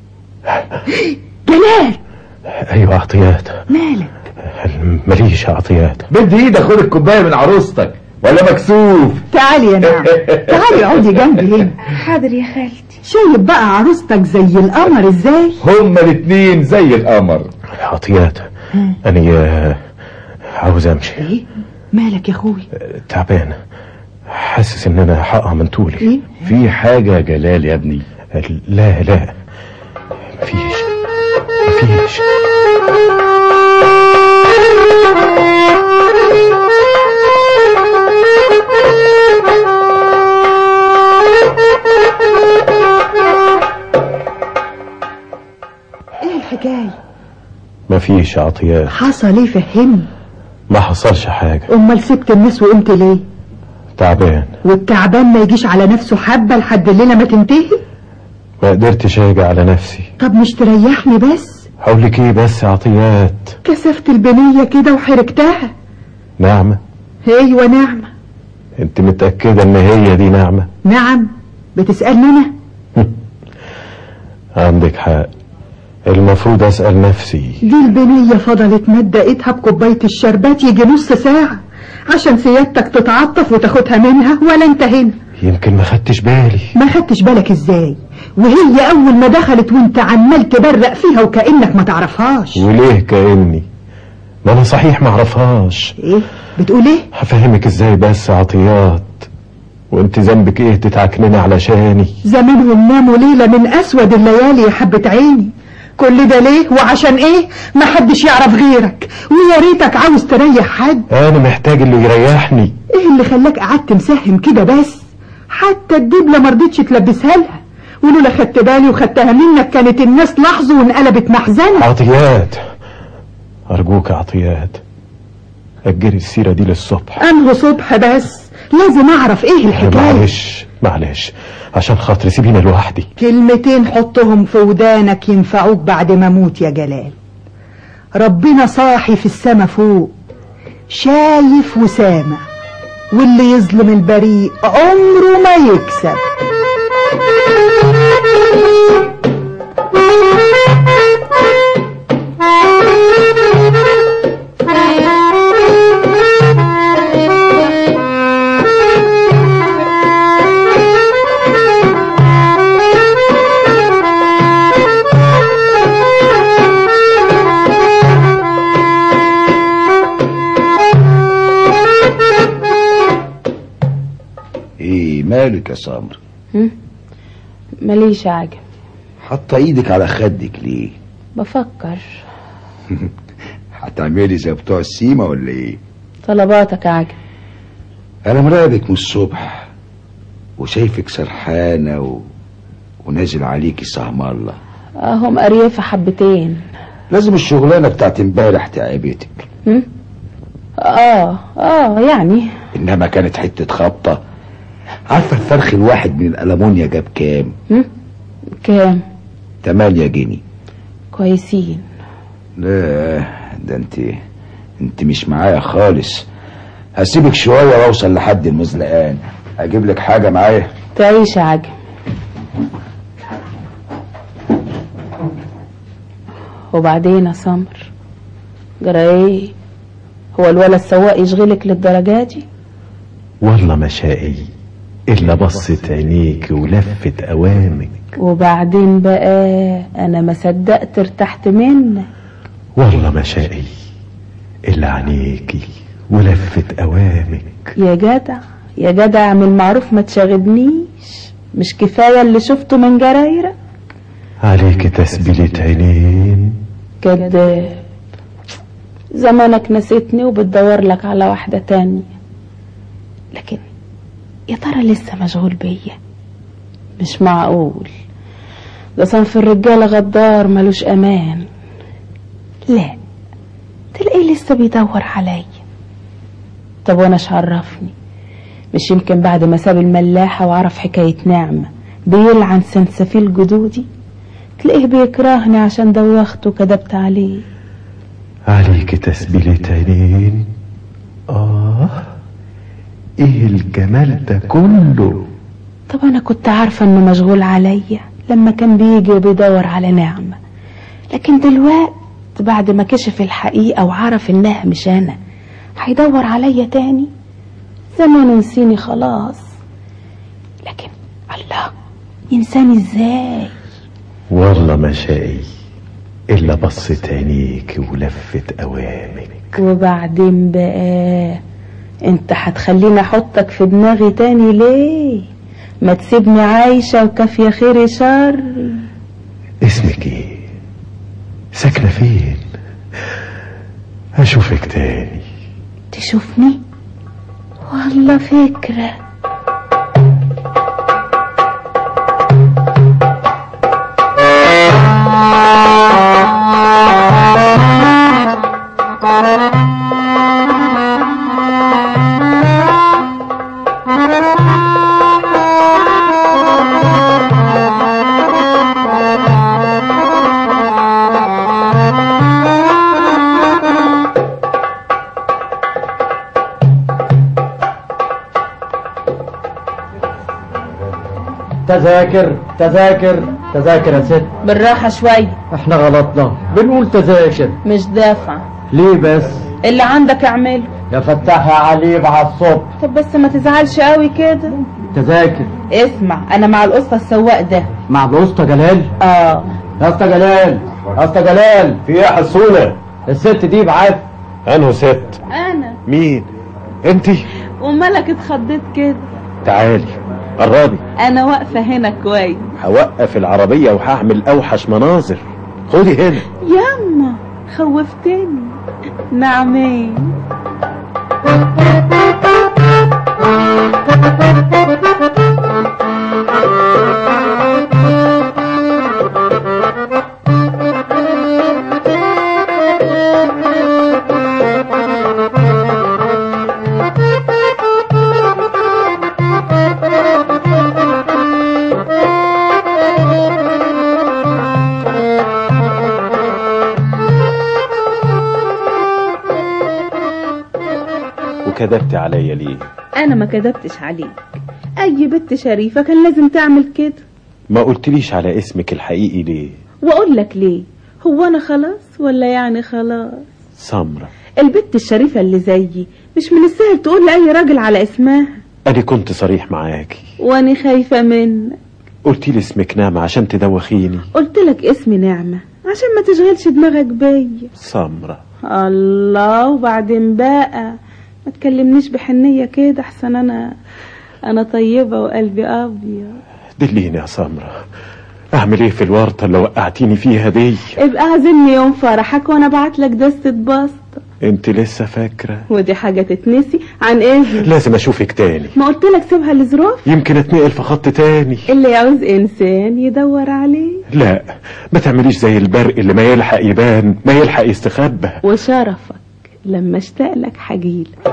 جلال ايوه عطيات مالك ماليش عطيات بدي ايدك خد الكوبايه من عروستك ولا مكسوف تعالي يا نعم تعالي اقعدي جنبي هنا حاضر يا خالتي شايف بقى عروستك زي القمر ازاي هما الاتنين زي القمر عطيات انا آه، عاوز امشي ايه مالك يا اخوي تعبان حاسس ان انا هقع من طولي ايه في حاجه يا جلال يا ابني لا لا مفيش مفيش ايه الحكايه مفيش عطيات حصل ايه فهمني ما حصلش حاجة امال سبت الناس وقمت ليه تعبان والتعبان ما يجيش على نفسه حبه لحد الليله ما تنتهي ما قدرتش اجي على نفسي طب مش تريحني بس هقول لك ايه بس يا عطيات كسفت البنيه كده وحركتها نعمة ايوه نعمه انت متأكدة ان هي دي نعمة نعم بتسألني أنا عندك حق المفروض اسأل نفسي دي البنية فضلت مادة ايدها بكوباية الشربات يجي نص ساعة عشان سيادتك تتعطف وتاخدها منها ولا انت هنا يمكن ما خدتش بالي ما خدتش بالك ازاي وهي اول ما دخلت وانت عمال تبرق فيها وكأنك ما تعرفهاش وليه كأني ما انا صحيح ما اعرفهاش ايه بتقول ايه هفهمك ازاي بس عطيات وانت ذنبك ايه تتعكنني علشاني زمانهم ناموا ليلة من اسود الليالي يا حبة عيني كل ده ليه وعشان ايه ما حدش يعرف غيرك ويا ريتك عاوز تريح حد انا محتاج اللي يريحني ايه اللي خلاك قعدت مسهم كده بس حتى الدبلة مرضتش تلبسها لها ولولا خدت بالي وخدتها منك كانت الناس لاحظوا وانقلبت محزنة عطيات ارجوك يا عطيات اجري السيرة دي للصبح انه صبح بس لازم اعرف ايه الحكاية معلش معلش عشان خاطري سيبيني لوحدي كلمتين حطهم في ودانك ينفعوك بعد ما اموت يا جلال ربنا صاحي في السما فوق شايف وسامع واللي يظلم البريء عمره ما يكسب ايه مالك يا سمر ماليش عجب حاطه ايدك على خدك ليه بفكر هتعملي زي بتوع السيما ولا ايه طلباتك عجب انا مراقبك من الصبح وشايفك سرحانه و... ونازل عليكي سهم الله اهم قريفة حبتين لازم الشغلانه بتاعت امبارح تعبتك هم؟ اه اه يعني انما كانت حته خبطه عارفه الفرخ الواحد من الالمونيا جاب كام هم؟ كام 8 جنيه كويسين لا ده انت انت مش معايا خالص هسيبك شويه واوصل لحد المزلقان اجيب لك حاجه معايا تعيش يا عجب وبعدين يا سمر جرى ايه هو الولد السواق يشغلك للدرجة دي والله ما شقي الا بصت عينيك ولفت اوامك وبعدين بقى انا ما صدقت ارتحت منك والله ما شقي الا عينيكي ولفت اوامك يا جدع يا جدع اعمل معروف ما تشاغبنيش مش كفاية اللي شفته من جرايرك عليك تسبيلة عينين كداب زمانك نسيتني وبتدور لك على واحدة تانية لكن يا ترى لسه مشغول بيا مش معقول ده صنف الرجالة غدار ملوش امان لا تلاقيه لسه بيدور عليا طب وانا ايش عرفني مش يمكن بعد ما ساب الملاحة وعرف حكاية نعمة بيلعن سنسفيل جدودي تلاقيه بيكرهني عشان دوخته وكدبت عليه عليك تسبيلة عينين آه إيه الجمال ده كله طب انا كنت عارفة انه مشغول عليا لما كان بيجي وبيدور على نعمة لكن دلوقت بعد ما كشف الحقيقة وعرف انها مش انا هيدور عليا تاني زمان نسيني خلاص لكن الله ينساني ازاي والله ما شقي إلا بصت عينيك ولفت أوامك وبعدين بقى انت هتخليني احطك في دماغي تاني ليه ما تسيبني عايشة وكافية خير شر اسمك إيه ساكنة فين أشوفك تاني تشوفني والله فكرة تذاكر تذاكر تذاكر يا ست بالراحة شوية احنا غلطنا بنقول تذاكر مش دافع ليه بس اللي عندك اعمله يا فتاح يا عليب على الصبح طب بس ما تزعلش قوي كده تذاكر اسمع انا مع القصة السواق ده مع الاسطى جلال اه يا اسطى جلال يا اسطى جلال في ايه يا حسونه الست دي بعت انه ست انا مين انت ومالك اتخضيت كده تعالي قربي انا واقفة هنا كويس هوقف العربيه وهعمل اوحش مناظر خدي هنا ياما خوفتني نعمين وكذبت عليا ليه انا ما كذبتش عليك اي بنت شريفة كان لازم تعمل كده ما قلتليش على اسمك الحقيقي ليه واقول لك ليه هو انا خلاص ولا يعني خلاص سمرة البنت الشريفة اللي زيي مش من السهل تقول لأي راجل على اسمها انا كنت صريح معاكي واني خايفة منك قلتيلي اسمك نعمة عشان تدوخيني قلت لك اسمي نعمة عشان ما تشغلش دماغك بيا سمرة الله وبعدين بقى ما تكلمنيش بحنية كده احسن انا انا طيبة وقلبي ابيض دليني يا سمرة اعمل ايه في الورطة اللي وقعتيني فيها دي ابقى عازمني يوم فرحك وانا ابعت لك دستة بسطة انت لسه فاكرة ودي حاجة تتنسي عن اذن لازم اشوفك تاني ما قلت لك سيبها لظروف يمكن اتنقل في خط تاني اللي يعوز انسان يدور عليه لا ما تعمليش زي البرق اللي ما يلحق يبان ما يلحق يستخبى وشرفك لما اشتاق لك حجيلك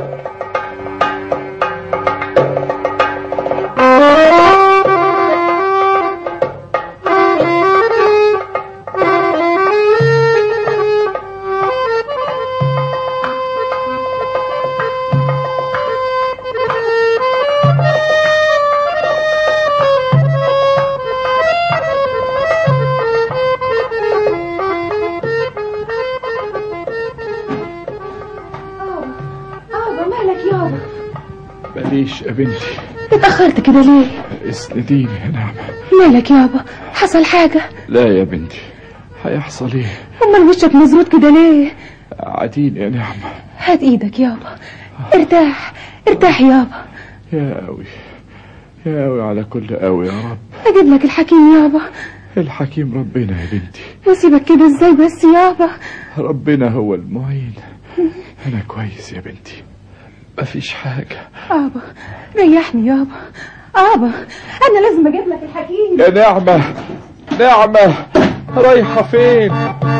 ابا مالك يابا ماليش يا بنتي اتأخرت كده ليه اسنديني يا نعمة مالك يابا حصل حاجة لا يا بنتي هيحصل ايه امال وشك مزروط كده ليه قاعدين يا نعمة هات ايدك يابا ارتاح ارتاح يابا يا قوي يا قوي على كل قوي يا رب اجيب لك الحكيم يابا الحكيم ربنا يا بنتي واسيبك كده ازاي بس يابا ربنا هو المعين انا كويس يا بنتي مفيش حاجة ابا ريحني يابا ابا انا لازم اجيب لك الحكيم يا نعمة نعمة رايحة فين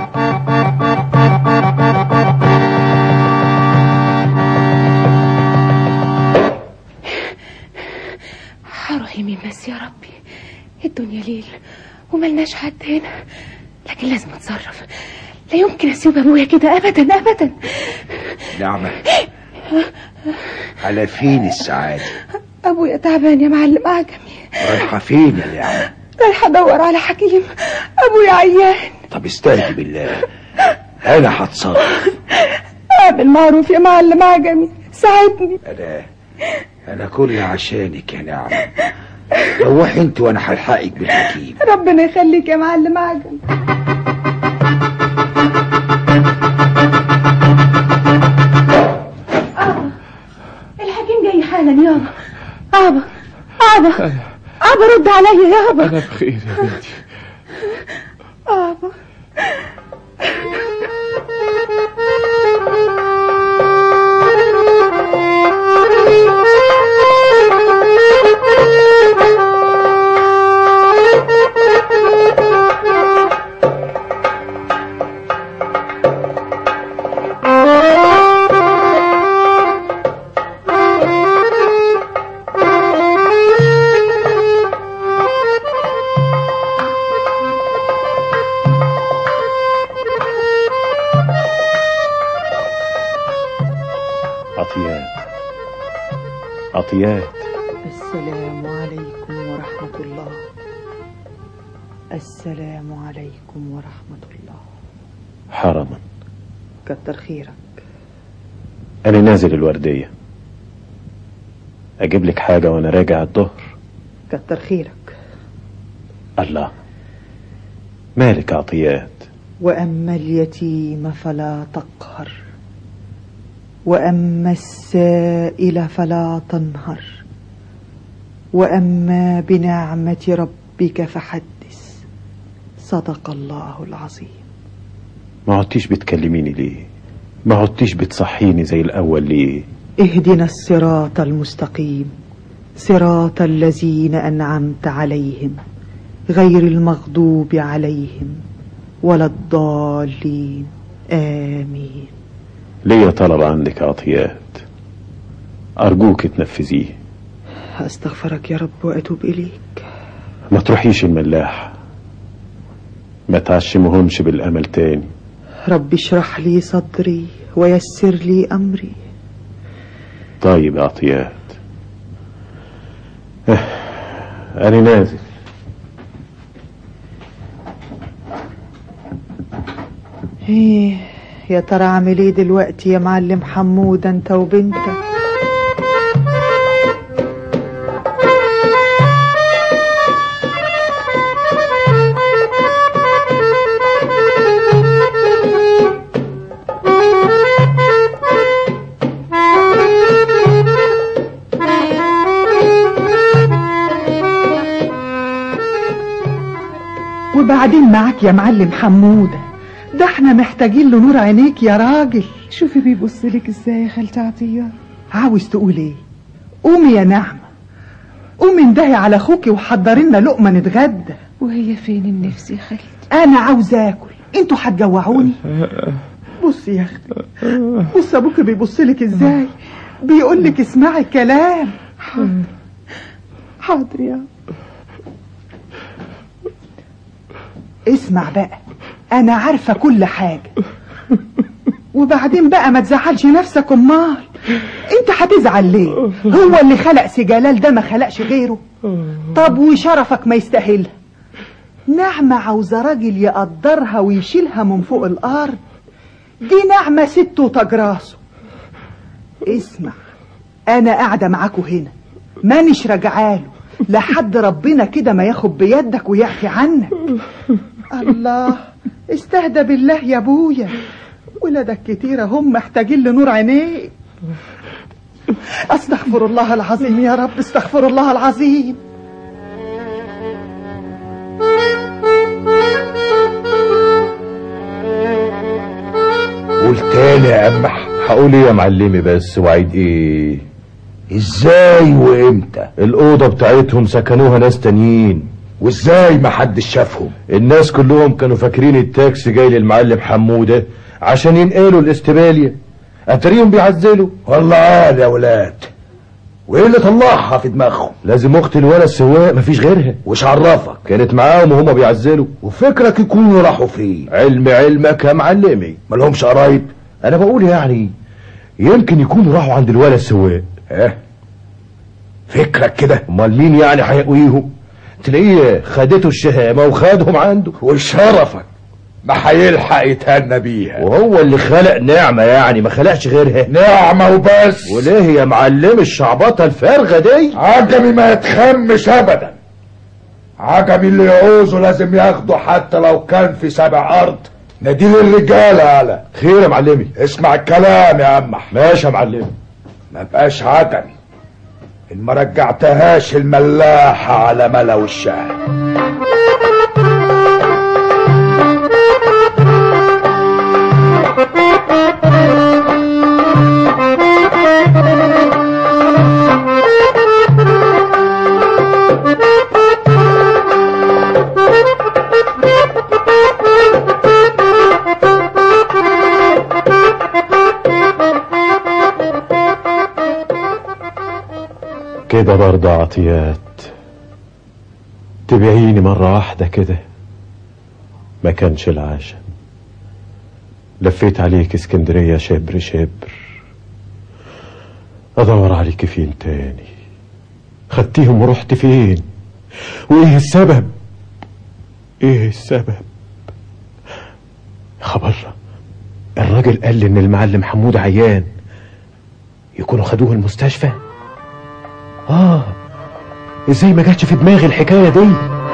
هروح يمين بس يا ربي الدنيا ليل وملناش حد هنا لكن لازم اتصرف لا يمكن اسيب ابويا كده ابدا ابدا نعمة على فين السعادة ابويا تعبان يا معلم اعجمي رايحة فين يا نعمة رايحه ادور على حكيم ابويا عيان طب استهدي بالله انا هتصرف اعمل معروف يا معلم اعجمي ساعدني انا انا كل عشانك يا نعمة روحي انت وانا هلحقك بالحكيم ربنا يخليك يا معلم اعجمي ابا الحكيم جاي حالا يابا ابا ابا ابا رد عليا يابا انا بخير يا بنتي ابا عطيات عطيات السلام عليكم ورحمة الله السلام عليكم ورحمة الله حرما كتر خيرك أنا نازل الوردية أجيب لك حاجة وأنا راجع الظهر كتر خيرك الله مالك عطيات وأما اليتيم فلا تقهر وأما السائل فلا تنهر وأما بنعمة ربك فحدث صدق الله العظيم ما عدتيش بتكلميني ليه ما عدتيش بتصحيني زي الأول ليه اهدنا الصراط المستقيم صراط الذين أنعمت عليهم غير المغضوب عليهم ولا الضالين آمين ليا طلب عندك عطيات أرجوك تنفذيه أستغفرك يا رب وأتوب إليك ما تروحيش الملاح ما تعشمهمش بالأمل تاني رب اشرح لي صدري ويسر لي أمري طيب يا عطيات اه، أنا نازل ايه يا ترى اعمل ايه دلوقتي يا معلم حمود انت وبنتك وبعدين معاك يا معلم حمودة ده احنا محتاجين له نور عينيك يا راجل شوفي بيبص لك ازاي يا خالتي عطيه عاوز تقول ايه قومي يا نعمة قومي اندهي على اخوكي وحضري لنا لقمة نتغدى وهي فين النفس يا خالتي انا عاوز اكل انتوا هتجوعوني بصي يا اختي بص ابوك بيبص لك ازاي بيقول لك اسمعي الكلام حاضر يا اسمع بقى انا عارفة كل حاجة وبعدين بقى ما تزعلش نفسك امال انت هتزعل ليه هو اللي خلق سي جلال ده ما خلقش غيره طب وشرفك ما يستاهلها نعمة عاوزة راجل يقدرها ويشيلها من فوق الارض دي نعمة ست وتاج راسه اسمع انا قاعدة معاكوا هنا مانيش راجعاله لحد ربنا كده ما ياخد بيدك ويحكي عنك الله استهدى بالله يا ابويا ولادك كتيرة هم محتاجين لنور عينيك استغفر الله العظيم يا رب استغفر الله العظيم قول تاني يا قمح هقول ايه يا معلمي بس وعيد ايه ازاي وامتى الأوضة بتاعتهم سكنوها ناس تانيين وازاي ما حدش شافهم الناس كلهم كانوا فاكرين التاكسي جاي للمعلم حمودة عشان ينقلوا الاستبالية اتريهم بيعزلوا والله عال يا ولاد وايه اللي طلعها في دماغهم لازم اخت الولا السواق مفيش غيرها وش عرفك كانت معاهم وهما بيعزلوا وفكرك يكونوا راحوا فين علم علمك يا معلمي مالهمش قرايب انا بقول يعني يمكن يكونوا راحوا عند الولا السواق اه فكرك كده امال مين يعني هيقويهم تلاقيه خدته الشهامة وخدهم عنده وشرفك ما هيلحق يتهنى بيها وهو اللي خلق نعمة يعني ما خلقش غيرها نعمة وبس وليه يا معلم الشعبطة الفارغة دي عجمي ما يتخمش ابدا عجمي اللي يعوزه لازم ياخده حتى لو كان في سبع ارض ناديل الرجالة يالا خير يا معلمي اسمع الكلام يا قمح ماشي يا معلمي ما بقاش عجمي ان ما رجعتهاش الملاحة على ملا وشها كده برضه عطيات تبيعيني مرة واحدة كده ما كانش العاشم لفيت عليك اسكندرية شبر شبر ادور عليك فين تاني خدتيهم ورحت فين وايه السبب ايه السبب خبر الراجل قال لي ان المعلم حمود عيان يكونوا خدوه المستشفى اه ازاي ما جاتش في دماغي الحكايه دي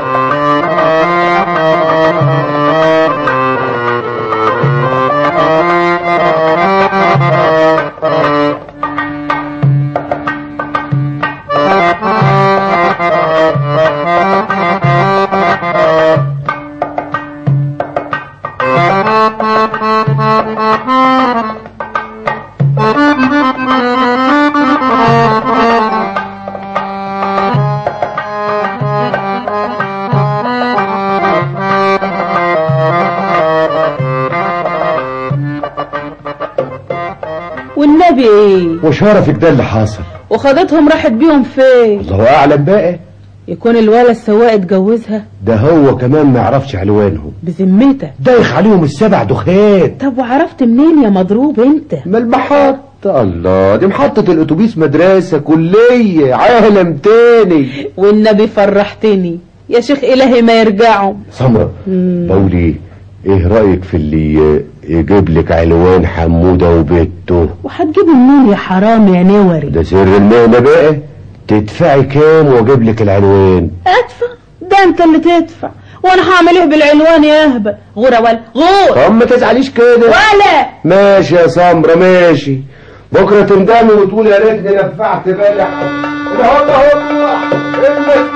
والنبي ايه وشرفك ده اللي حاصل وخدتهم راحت بيهم فين الله اعلم بقى يكون الولد السواق اتجوزها ده هو كمان ما يعرفش عنوانهم بذمتك دايخ عليهم السبع دخات طب وعرفت منين يا مضروب انت ما المحطة الله دي محطة الاتوبيس مدرسة كلية عالم تاني والنبي فرحتني يا شيخ الهي ما يرجعوا سمرة بقولي ايه رأيك في اللي يجيب لك عنوان حمودة وبيته وهتجيبه منين يا حرام يا نوري ده سر المهنة بقى تدفعي كام واجيب لك العنوان ادفع ده انت اللي تدفع وانا هعمل ايه بالعنوان يا اهبل غورة ولا غور طب ما تزعليش كده ولا ماشي يا سمرة ماشي بكرة تندمي وتقول يا ريتني نفعت بالك هوبا هوبا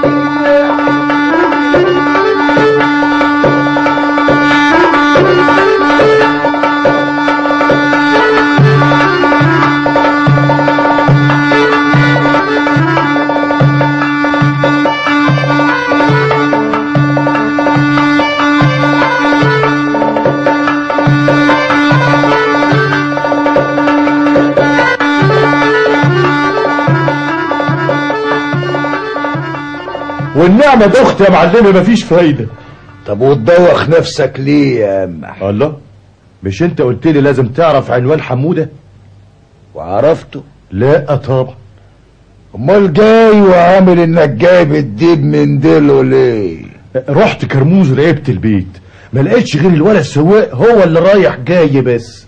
والنعمة دخت يا معلمي مفيش فايدة طب وتدوخ نفسك ليه يا أمح الله مش انت قلت لي لازم تعرف عنوان حمودة وعرفته لا طبعا امال جاي وعامل انك جايب الديب من ديله ليه رحت كرموز راقبت البيت ما لقيتش غير الولد السواق هو اللي رايح جاي بس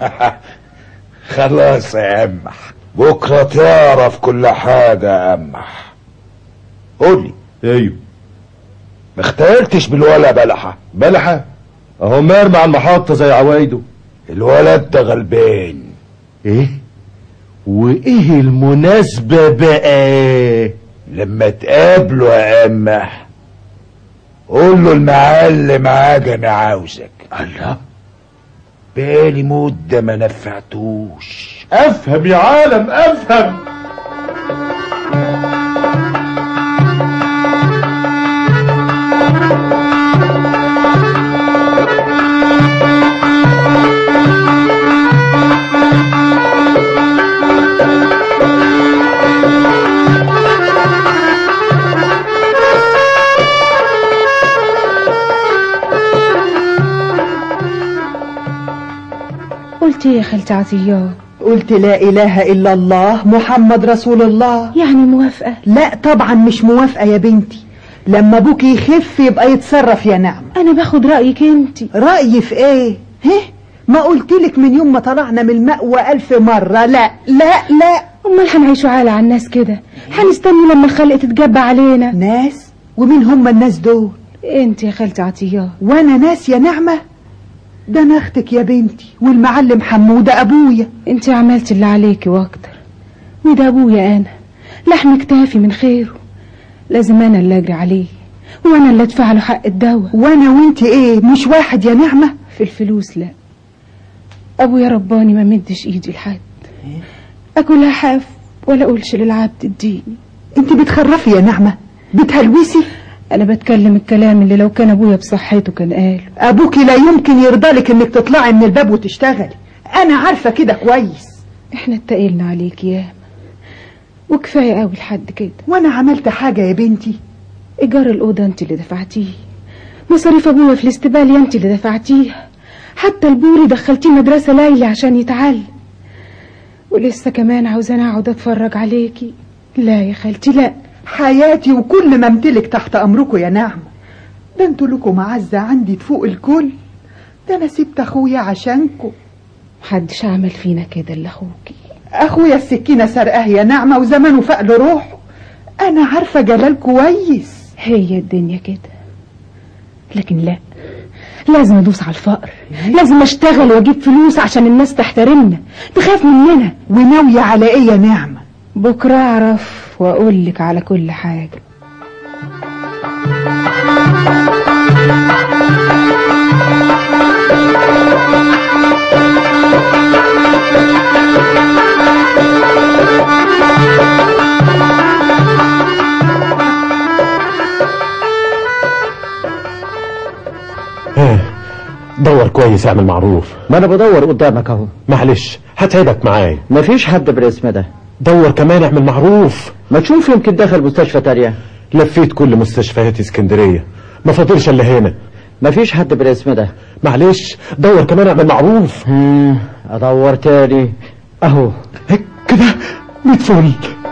خلاص يا أمح بكرة تعرف كل حاجة يا أمح قولي ايوه ما اختلتش بالولا بلحة بلحة اهو مرمى على المحطة زي عوايده الولد ده غلبان ايه وايه المناسبة بقى لما تقابله يا أمح قول له المعلم عجمي عاوزك الله بالي مدة ما نفعتوش افهم يا عالم افهم قلت ايه يا خالتي عطيات قلت لا إله إلا الله محمد رسول الله يعني موافقة لا طبعا مش موافقة يا بنتي لما ابوك يخف يبقى يتصرف يا نعم انا باخد رأيك انت رأيي في ايه هه ما قلتلك من يوم ما طلعنا من المأوى ألف مرة لا لا لا امال هنعيشوا عالة على الناس كده هنستنى لما الخلق تتجبى علينا ناس ومين هم الناس دول انت يا خالتي عطيات وانا ناس يا نعمة ده انا اختك يا بنتي والمعلم حمودة ابويا انت عملتي اللي عليكي واكتر وده ابويا انا لحم كتافي من خيره لازم انا اللي اجري عليه وانا اللي ادفع له حق الدواء وانا وانت ايه مش واحد يا نعمة في الفلوس لا ابويا رباني ما مدش ايدي لحد اكلها حاف ولا اقولش للعبد اديني انت بتخرفي يا نعمة بتهلوسي انا بتكلم الكلام اللي لو كان ابويا بصحته كان قاله ابوكي لا يمكن يرضالك انك تطلعي من الباب وتشتغلي انا عارفة كده كويس احنا اتقلنا عليك ياما وكفايه قوي لحد كده وانا عملت حاجة يا بنتي ايجار الاوضه انت اللي دفعتيه مصاريف ابويا في الاستباليه انت اللي دفعتيها حتى البوري دخلتيه مدرسه ليلي عشان يتعلم ولسه كمان عاوزاني اقعد اتفرج عليكي لا يا خالتي لا حياتي وكل ما امتلك تحت امركم يا نعمة ده انتوا لكم معزة عندي تفوق الكل ده انا سبت اخويا عشانكم محدش عمل فينا كده الا اخوكي اخويا السكينة سرقاه يا نعمة وزمانه فاق له روحه انا عارفة جلال كويس هي الدنيا كده لكن لا لازم ادوس على الفقر لازم اشتغل واجيب فلوس عشان الناس تحترمنا تخاف مننا وناوية على ايه يا نعمة بكره اعرف واقول لك على كل حاجه ها دور كويس اعمل معروف ما انا بدور قدامك اهو معلش هتعبك معايا مفيش حد بالاسم ده دور كمان اعمل معروف ما تشوف يمكن دخل مستشفى تانية لفيت كل مستشفيات اسكندرية ما فاضلش الا هنا مفيش حد بالاسم ده معلش دور كمان اعمل معروف مم، ادور تاني اهو هيك كده ميت فل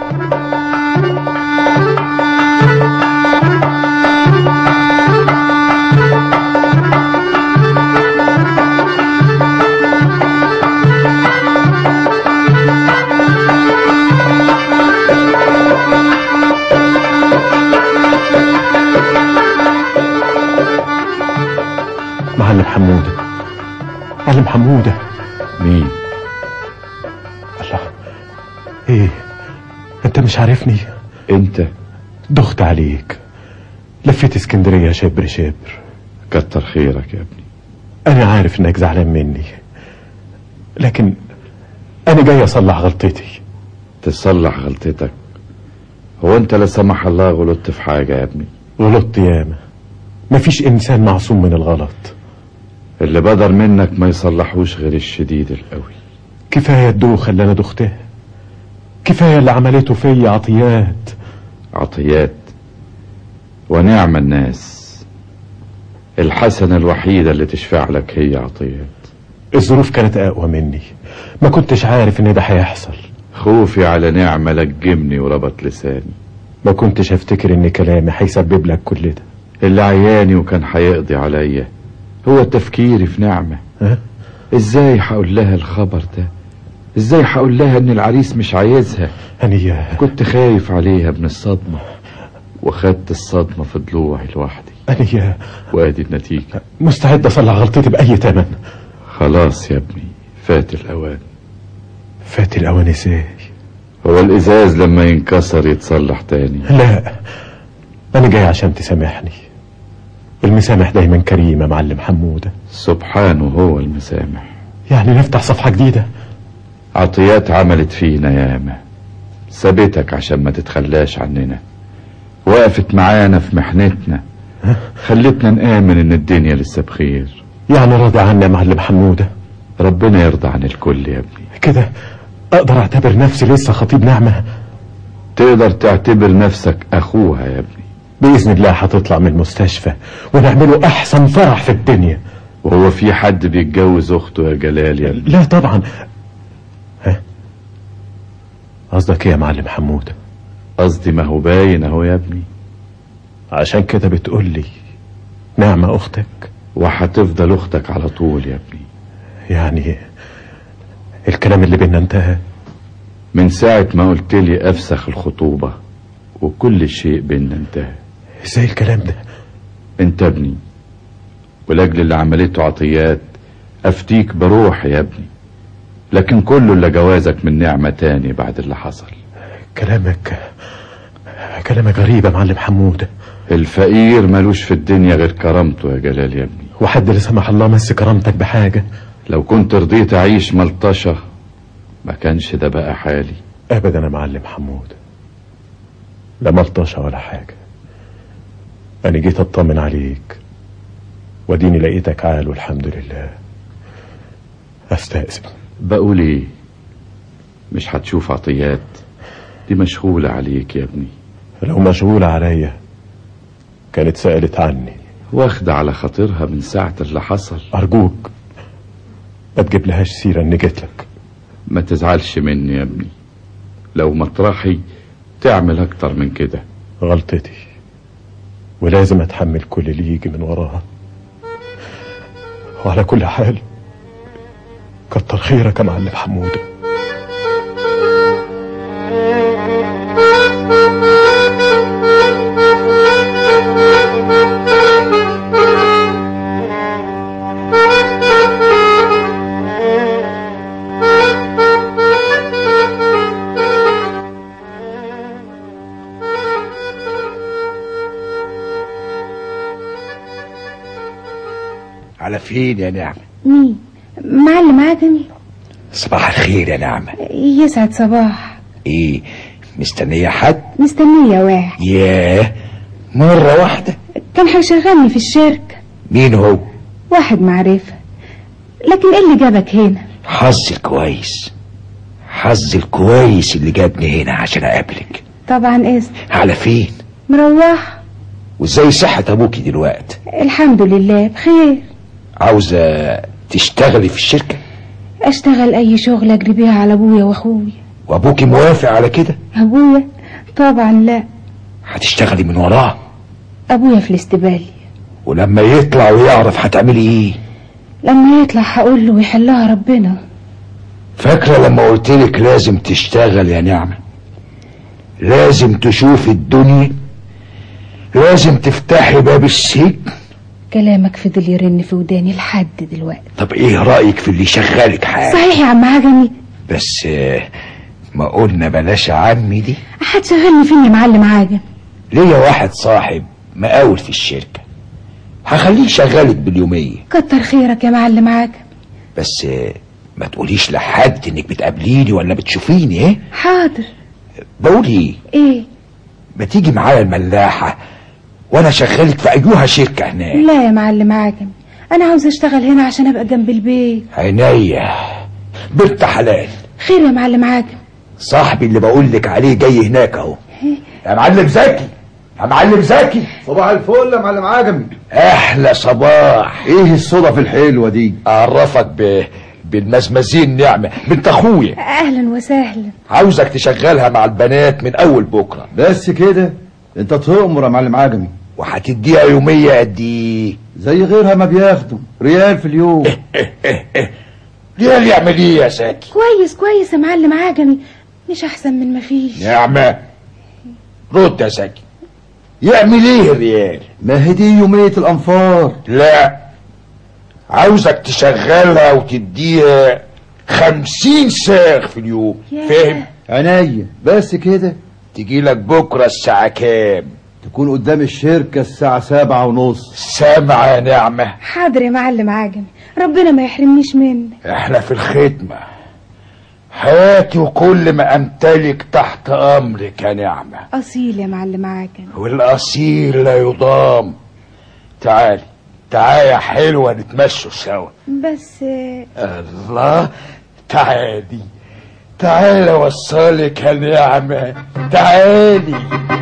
معلم حمودة معلم حمودة مين الله ايه انت مش عارفني انت دخت عليك لفيت اسكندرية شبر شبر كتر خيرك يا ابني انا عارف انك زعلان مني لكن انا جاي اصلح غلطتي تصلح غلطتك هو انت لا سمح الله غلطت في حاجة يا ابني غلطت ياما مفيش انسان معصوم من الغلط اللي بدر منك ما يصلحوش غير الشديد القوي كفاية الدوخة اللي انا دختها كفاية اللي عملته فيا عطيات عطيات ونعم الناس الحسنة الوحيدة اللي تشفع لك هي عطيات الظروف كانت اقوى مني ما كنتش عارف ان ده هيحصل خوفي على نعمة لجمني وربط لساني ما كنتش افتكر ان كلامي هيسبب لك كل ده اللي عياني وكان هيقضي عليا هو تفكيري في نعمة ها؟ ازاي هقول لها الخبر ده ازاي هقول لها ان العريس مش عايزها أني كنت خايف عليها من الصدمة وخدت الصدمة في ضلوعي لوحدي أني وادي النتيجة مستعد أصلح غلطتي بأي تمن خلاص يا ابني فات الأوان فات الأوان ازاي هو الإزاز لما ينكسر يتصلح تاني لا أنا جاي عشان تسامحني المسامح دايما كريم يا معلم حمودة سبحانه هو المسامح يعني نفتح صفحة جديدة عطيات عملت فينا ياما سابتك عشان ما تتخلاش عننا وقفت معانا في محنتنا خلتنا نآمن ان الدنيا لسه بخير يعني راضي عني يا معلم حمودة ربنا يرضى عن الكل يا ابني كده أقدر أعتبر نفسي لسه خطيب نعمة تقدر تعتبر نفسك أخوها يا ابني بإذن الله هتطلع من المستشفى ونعمله أحسن فرح في الدنيا وهو في حد بيتجوز أخته يا جلال يا ابني لا طبعا ها قصدك ايه يا معلم حمودة قصدي ما هو باين اهو يا ابني عشان كده بتقول لي نعمة أختك وهتفضل أختك على طول يا ابني يعني الكلام اللي بينا انتهى من ساعة ما قلت لي أفسخ الخطوبة وكل شيء بينا انتهى ازاي الكلام ده انت ابني ولاجل اللي عملته عطيات افتيك بروحي يا ابني لكن كله اللي جوازك من نعمة تاني بعد اللي حصل كلامك كلامك غريب يا معلم حمودة الفقير ملوش في الدنيا غير كرامته يا جلال يا ابني وحد لا سمح الله مس كرامتك بحاجة لو كنت رضيت اعيش ملطشة ما كانش ده بقى حالي ابدا يا معلم حمودة لا ملطشة ولا حاجة انا جيت اطمن عليك وديني لقيتك عال والحمد لله استأذن بقول ايه مش هتشوف عطيات دي مشغولة عليك يا ابني لو مشغولة عليا كانت سألت عني واخدة على خاطرها من ساعة اللي حصل أرجوك ما تجيب لهاش سيرة إني جيت لك ما تزعلش مني يا ابني لو مطرحي تعمل أكتر من كده غلطتي ولازم اتحمل كل اللي يجي من وراها وعلى كل حال كتر خيرك يا معلم حموده على فين يا نعمة مين معلم عدني صباح الخير يا نعمة يسعد صباح ايه مستنية حد مستنية واحد ياه مرة واحدة كان هيشغلني في الشركة مين هو واحد معرفة لكن ايه اللي جابك هنا حظي الكويس حظي الكويس اللي جابني هنا عشان اقابلك طبعا اذن على فين مروح وازاي صحة ابوكي دلوقتي الحمد لله بخير عاوزة تشتغلي في الشركة اشتغل اي شغل اجري بيها على ابويا واخويا وابوكي موافق على كده ابويا طبعا لا هتشتغلي من وراه ابويا في الاستبالي ولما يطلع ويعرف هتعملي ايه لما يطلع هقول له ويحلها ربنا فاكرة لما قلتلك لازم تشتغل يا نعمة لازم تشوف الدنيا لازم تفتحي باب السجن كلامك فضل يرن في وداني لحد دلوقتي طب ايه رأيك في اللي يشغلك حاجة صحيح يا عم عجمي بس آه، ما قلنا بلاش عمي دي هتشغلني فين يا معلم عاجم ليا واحد صاحب مقاول في الشركة هخليه يشغلك باليومية كتر خيرك يا معلم عاجم بس آه، ما تقوليش لحد انك بتقابليني ولا بتشوفيني ايه حاضر بقول ايه ايه ما تيجي معايا الملاحة وانا شغالك في ايها شركة هناك لا يا معلم عاجم انا عاوز اشتغل هنا عشان ابقى جنب البيت عينيا بنت حلال خير يا معلم عاجم صاحبي اللي بقول لك عليه جاي هناك اهو يا معلم زكي يا معلم زكي صباح الفل يا معلم عجمي احلى صباح ايه الصدف الحلوه دي اعرفك ب... بالمزمزين نعمة بنت اخويا اهلا وسهلا عاوزك تشغلها مع البنات من اول بكرة بس كده انت تؤمر يا معلم عجمي وهتديها يومية قد ايه زي غيرها ما بياخدوا ريال في اليوم ريال يعمل ايه يا زكي كويس كويس يا معلم عجمي مش احسن من ما فيش نعمة رد يا زكي يعمل ايه الريال ما هي دي يومية الانفار لا عاوزك تشغلها وتديها خمسين ساغ في اليوم ياه. فاهم عينيا بس كده تجي لك بكرة الساعة كام تكون قدام الشركة الساعة سبعة ونص سامعة يا نعمة حاضر يا معلم عجمي ربنا ما يحرمنيش منك احنا في الخدمة حياتي وكل ما امتلك تحت امرك يا نعمة اصيل يا معلم عجمي والاصيل لا يضام تعالي تعالي يا حلوة نتمشوا سوا بس آه، الله تعالي تعالي اوصلك يا نعمة تعالي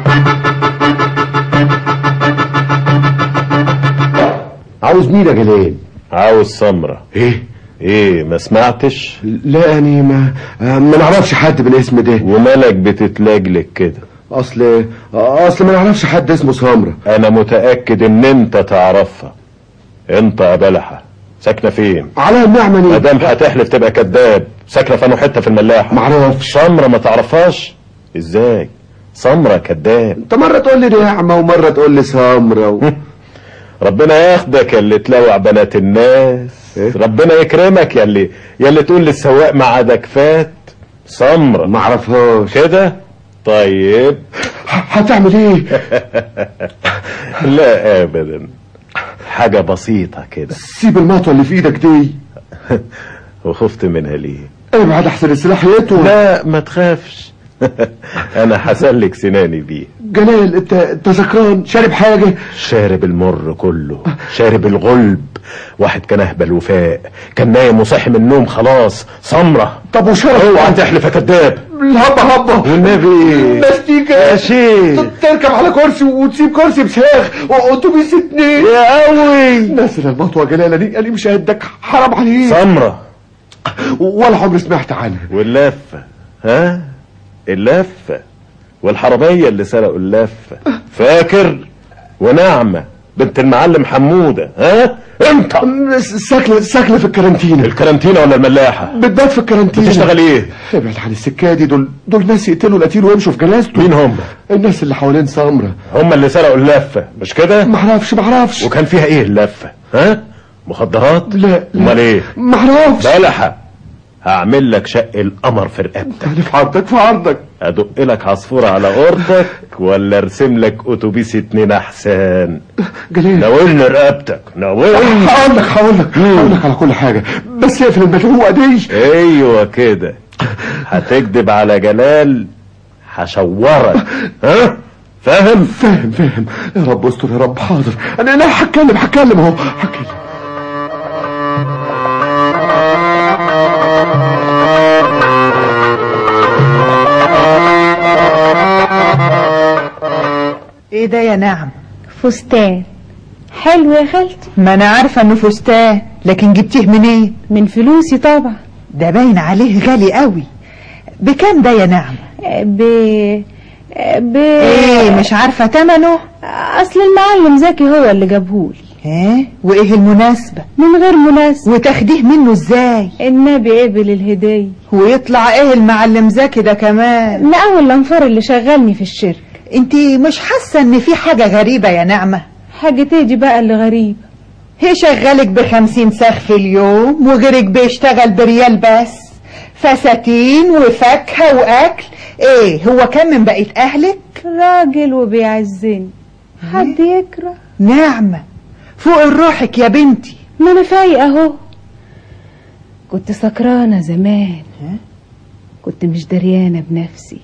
عاوز مين يا جلال عاوز سمرة ايه ايه ما سمعتش لا يعني ما ما نعرفش حد بالاسم ده ومالك بتتلاجلك كده اصل اصل ما نعرفش حد اسمه سمرة انا متأكد ان انت تعرفها انت يا بلحة ساكنة فين على النعمة ما دي دام هتحلف تبقى كذاب ساكنة في أنهي حتة في الملاحة معرفش سمرة ما تعرفهاش ازاي سمرة كذاب انت مرة تقول لي نعمة ومرة تقول لي سمرة و... ربنا ياخدك يا اللي تلوع بنات الناس ربنا يكرمك يا اللي يا اللي تقول للسواق معادك فات سمرة ما اعرفهاش كده طيب هتعمل ايه لا ابدا حاجة بسيطة كده سيب المطوة اللي في ايدك دي وخفت منها ليه ابعد احسن السلاح يطول لا ما تخافش انا هسلك سناني بيه جلال انت انت سكران شارب حاجة شارب المر كله شارب الغلب واحد كان اهبل وفاق كان نايم وصاحي من النوم خلاص سمرة طب وشرب اوعى تحلف يا كداب الهبة هبة والنبي مستيكة يا شيخ تركب على كرسي وتسيب كرسي بساخ واتوبيس اتنين يا قوي نازل المطوة جلال دي قال لي مش هدك حرام عليك سمرة ولا عمري سمعت عنها واللفة ها اللفة والحرامية اللي سرقوا اللفة فاكر ونعمة بنت المعلم حمودة ها انت ساكنة ساكنة في الكارانتينا الكارانتينا ولا الملاحة بتبات في الكارانتينا بتشتغل ايه ابعد عن السكة دي دول دول ناس يقتلوا القتيل ويمشوا في جنازته مين هم الناس اللي حوالين سمرة هم اللي سرقوا اللفة مش كده معرفش معرفش وكان فيها ايه اللفة ها مخدرات لا امال ايه معرفش بلحة هعمل لك شق القمر في رقبتك انا في عرضك في عرضك ادق لك عصفورة على قرطك ولا ارسم لك اتوبيس اتنين احسان جليل ناولني رقبتك ناولني هقول لك هقول لك هقول لك على كل حاجة بس اقفل المدعوقة دي ايوه كده هتكذب على جلال هشورك ها فاهم فاهم فاهم يا رب استر يا رب حاضر انا انا هتكلم هتكلم اهو هتكلم ايه ده يا نعم فستان حلو يا خالتي ما انا عارفة انه فستان لكن جبتيه منين من فلوسي طبعا ده باين عليه غالي قوي بكام ده يا نعم ب ب ايه مش عارفة تمنه اصل المعلم زكي هو اللي جابهولي ايه وايه المناسبة من غير مناسبة وتاخديه منه ازاي النبي قبل الهدية ويطلع ايه المعلم زكي ده كمان من اول الانفار اللي شغلني في الشركة انتي مش حاسة ان في حاجة غريبة يا نعمة حاجة تيجي بقى اللي غريب هي شغالك بخمسين ساخ في اليوم وغيرك بيشتغل بريال بس فساتين وفاكهة واكل ايه هو كم من بقية اهلك راجل وبيعزني حد يكره نعمة فوق روحك يا بنتي ما انا فايقة اهو كنت سكرانة زمان كنت مش دريانة بنفسي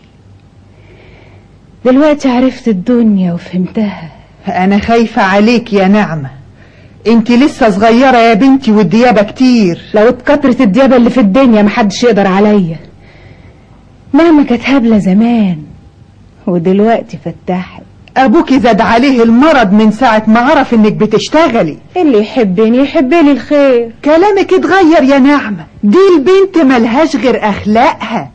دلوقتي عرفت الدنيا وفهمتها انا خايفة عليك يا نعمة انت لسه صغيرة يا بنتي والديابة كتير لو اتكترت الديابة اللي في الدنيا محدش يقدر عليا مهما كانت هبلة زمان ودلوقتي فتحت ابوكي زاد عليه المرض من ساعة ما عرف انك بتشتغلي اللي يحبني يحب لي الخير كلامك اتغير يا نعمة دي البنت ملهاش غير اخلاقها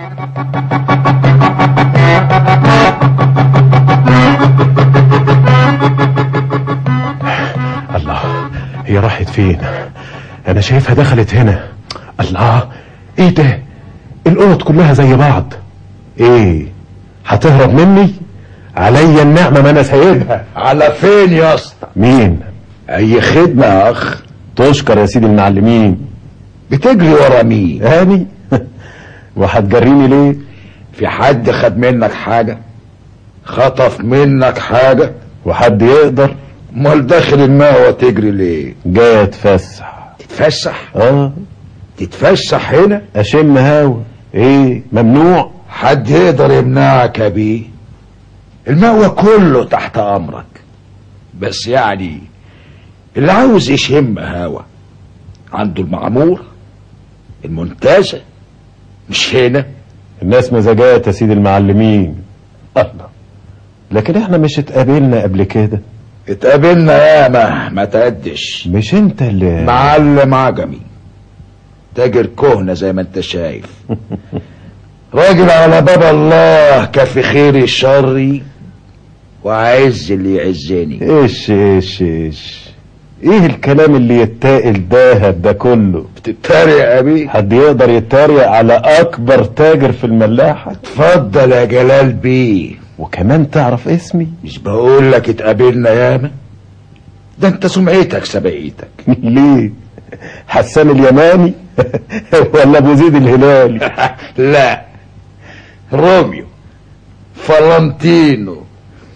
الله هي راحت فين انا شايفها دخلت هنا الله ايه ده الاوض كلها زي بعض ايه هتهرب مني عليا النعمة ما انا سايبها على فين يا اسطى مين اي خدمة يا اخ تشكر يا سيدي المعلمين بتجري ورا مين هاني وهتجريني ليه في حد خد منك حاجة خطف منك حاجة وحد يقدر امال داخل الماء وتجري ليه جاي اتفسح تتفسح اه تتفسح هنا اشم هوا ايه ممنوع حد يقدر يمنعك يا بيه المأوى كله تحت امرك بس يعني اللي عاوز يشم هوا عنده المعمور المنتزه مش هنا الناس مزاجات يا سيدي المعلمين الله لكن احنا مش اتقابلنا قبل كده اتقابلنا ياما ما تقدش مش انت اللي معلم عجمي تاجر كهنة زي ما انت شايف راجل على باب الله كفي خيري شري وعز اللي يعزني ايش ايش ايش ايه الكلام اللي يتاقل دهب ده كله بتتريق يا بيه حد يقدر يتريق على اكبر تاجر في الملاحة اتفضل يا جلال بيه وكمان تعرف اسمي مش بقول لك اتقابلنا ياما ده انت سمعتك سبقيتك ليه حسان اليماني ولا ابو زيد الهلالي لا روميو فالنتينو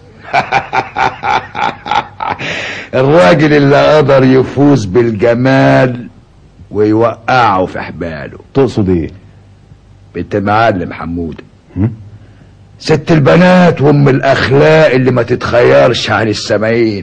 الراجل اللي قدر يفوز بالجمال ويوقعه في حباله تقصد ايه بنت المعلم حموده ست البنات وام الاخلاق اللي ما تتخيرش عن السمايين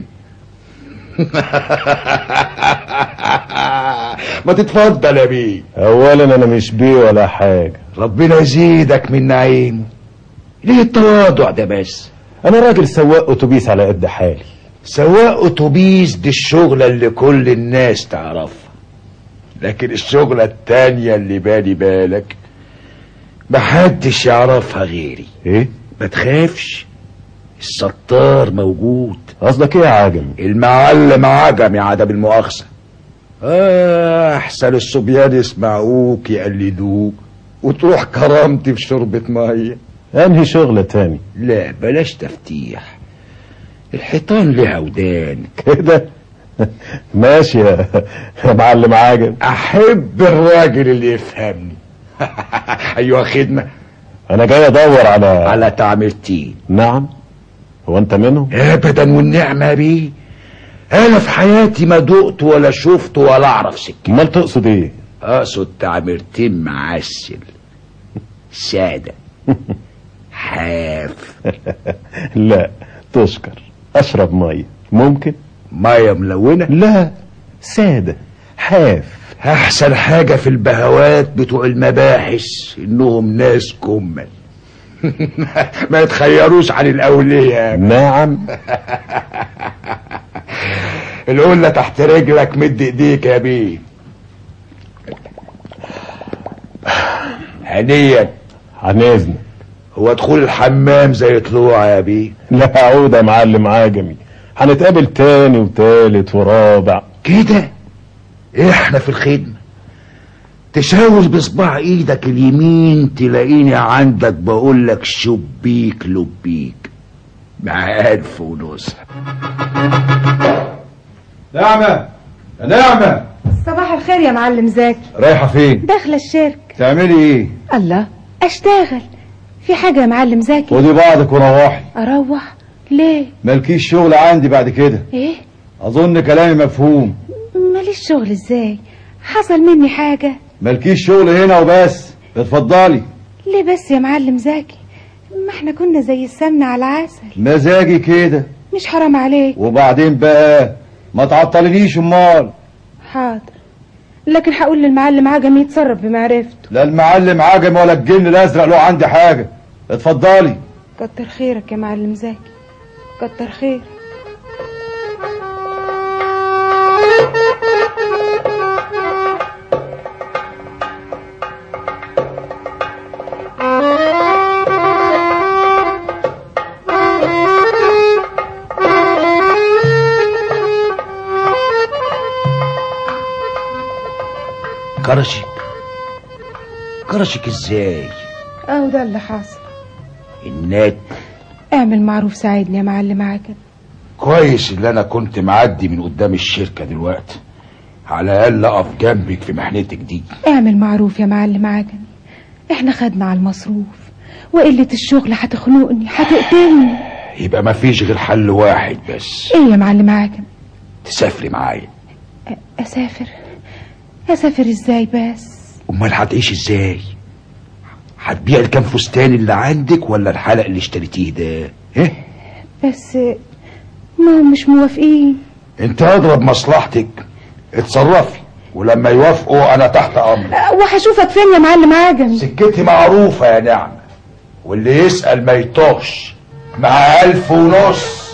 ما تتفضل يا بيه اولا انا مش بيه ولا حاجة ربنا يزيدك من نعيمه ليه التواضع ده بس انا راجل سواق اتوبيس على قد حالي سواق اتوبيس دي الشغلة اللي كل الناس تعرفها لكن الشغلة التانية اللي بالي بالك محدش يعرفها غيري ايه ما تخافش الستار موجود قصدك ايه يا عجم المعلم عجم يا عدم المؤاخذة آه أحسن الصبيان يسمعوك يقلدوك وتروح كرامتي في شربة مية انهي شغلة تاني لا بلاش تفتيح الحيطان لها ودان كده ماشي يا يا معلم عجم أحب الراجل اللي يفهمني أيوة خدمة انا جاي ادور على على تعميرتين نعم هو انت منهم ابدا والنعمة بيه انا في حياتي ما دقت ولا شفت ولا اعرف سكة امال تقصد ايه اقصد تعميرتين معسل سادة حاف لا تشكر اشرب ميه ممكن مية ملونة لا سادة حاف احسن حاجة في البهوات بتوع المباحث انهم ناس كمل ما يتخيروش عن الاولياء نعم القلة تحت رجلك مد ايديك يا بيه هنيا عن اذنك هو دخول الحمام زي طلوع يا بيه لا عود يا معلم عجمي هنتقابل تاني وتالت ورابع كده احنا في الخدمة تشاور بصباع ايدك اليمين تلاقيني عندك بقول لك شبيك لبيك مع الف ونص نعمة يا نعمة صباح الخير يا معلم زكي رايحة فين داخلة الشركة تعملي ايه الله اشتغل في حاجة يا معلم زكي خدي بعضك وروحي اروح ليه مالكيش شغل عندي بعد كده ايه اظن كلامي مفهوم ماليش شغل ازاي حصل مني حاجة مالكيش شغل هنا وبس اتفضلي ليه بس يا معلم زكي ما احنا كنا زي السمنة على العسل مزاجي كده مش حرام عليك وبعدين بقى ما تعطلنيش امال حاضر لكن هقول للمعلم عجم يتصرف بمعرفته لا المعلم عجم ولا الجن الازرق له عندي حاجة اتفضلي كتر خيرك يا معلم زكي كتر خير كرشك كرشك ازاي اهو ده اللي حاصل النات اعمل معروف ساعدني يا معلم عجب كويس اللي انا كنت معدي من قدام الشركة دلوقتي على الاقل اقف جنبك في محنتك دي اعمل معروف يا معلم عجم احنا خدنا على المصروف وقلة الشغل هتخنقني هتقتلني يبقى مفيش غير حل واحد بس ايه يا معلم عجم تسافري معايا اسافر اسافر ازاي بس امال هتعيش ازاي هتبيع الكام فستان اللي عندك ولا الحلق اللي اشتريتيه ده ايه بس ما هم مش موافقين انت اضرب مصلحتك اتصرفي ولما يوافقوا انا تحت امرك وهشوفك فين يا معلم عجم سكتي معروفة يا نعمة واللي يسأل ما يتوهش مع ألف ونص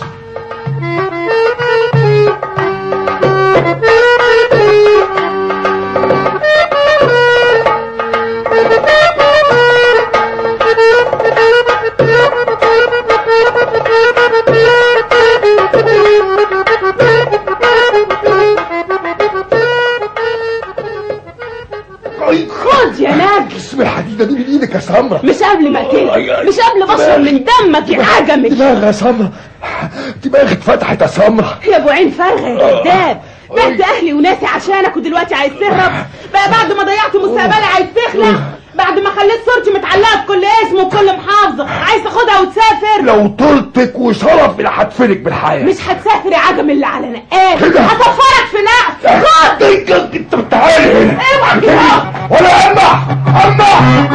خد يا ناجي اسم الحديدة دي من ايدك يا سمرة مش قبل ما اقتلك مش قبل ما اشرب من دمك يا عجمي دماغ يا سمرة دماغي اتفتحت يا سمرة يا ابو عين فارغه يا كذاب بعت اهلي وناسي عشانك ودلوقتي عايز تهرب بقى بعد ما ضيعت مستقبلي عايز تخلع بعد ما خليت صورتي متعلقه في كل اسم وكل محافظه عايز تاخدها وتسافر لو طلتك وشرف اللي هدفنك بالحياة مش هتسافر يا عجم اللي على نقال كده. هسفرك في نقل خد انت بتعالي هنا اوعى كده ولا امح امح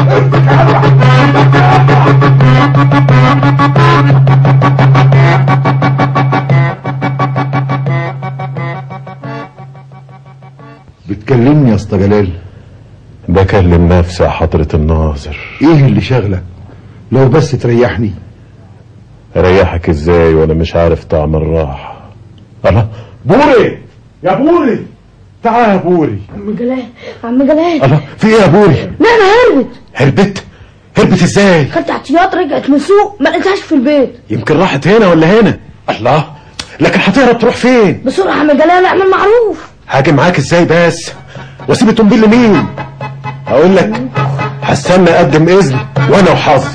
بتكلمني يا اسطى جلال بكلم نفسي يا حضرة الناظر ايه اللي شغلك لو بس تريحني اريحك ازاي وانا مش عارف طعم الراحة الله بوري يا بوري تعال يا بوري عم جلال عم جلال الله في ايه يا بوري نعمة هربت هربت هربت ازاي خدت احتياط رجعت من السوق ما لقيتهاش في البيت يمكن راحت هنا ولا هنا الله لكن هتهرب تروح فين بسرعة يا عم جلال اعمل معروف هاجي معاك ازاي بس واسيب التنبيل لمين اقول لك هستنى اقدم اذن وانا وحظي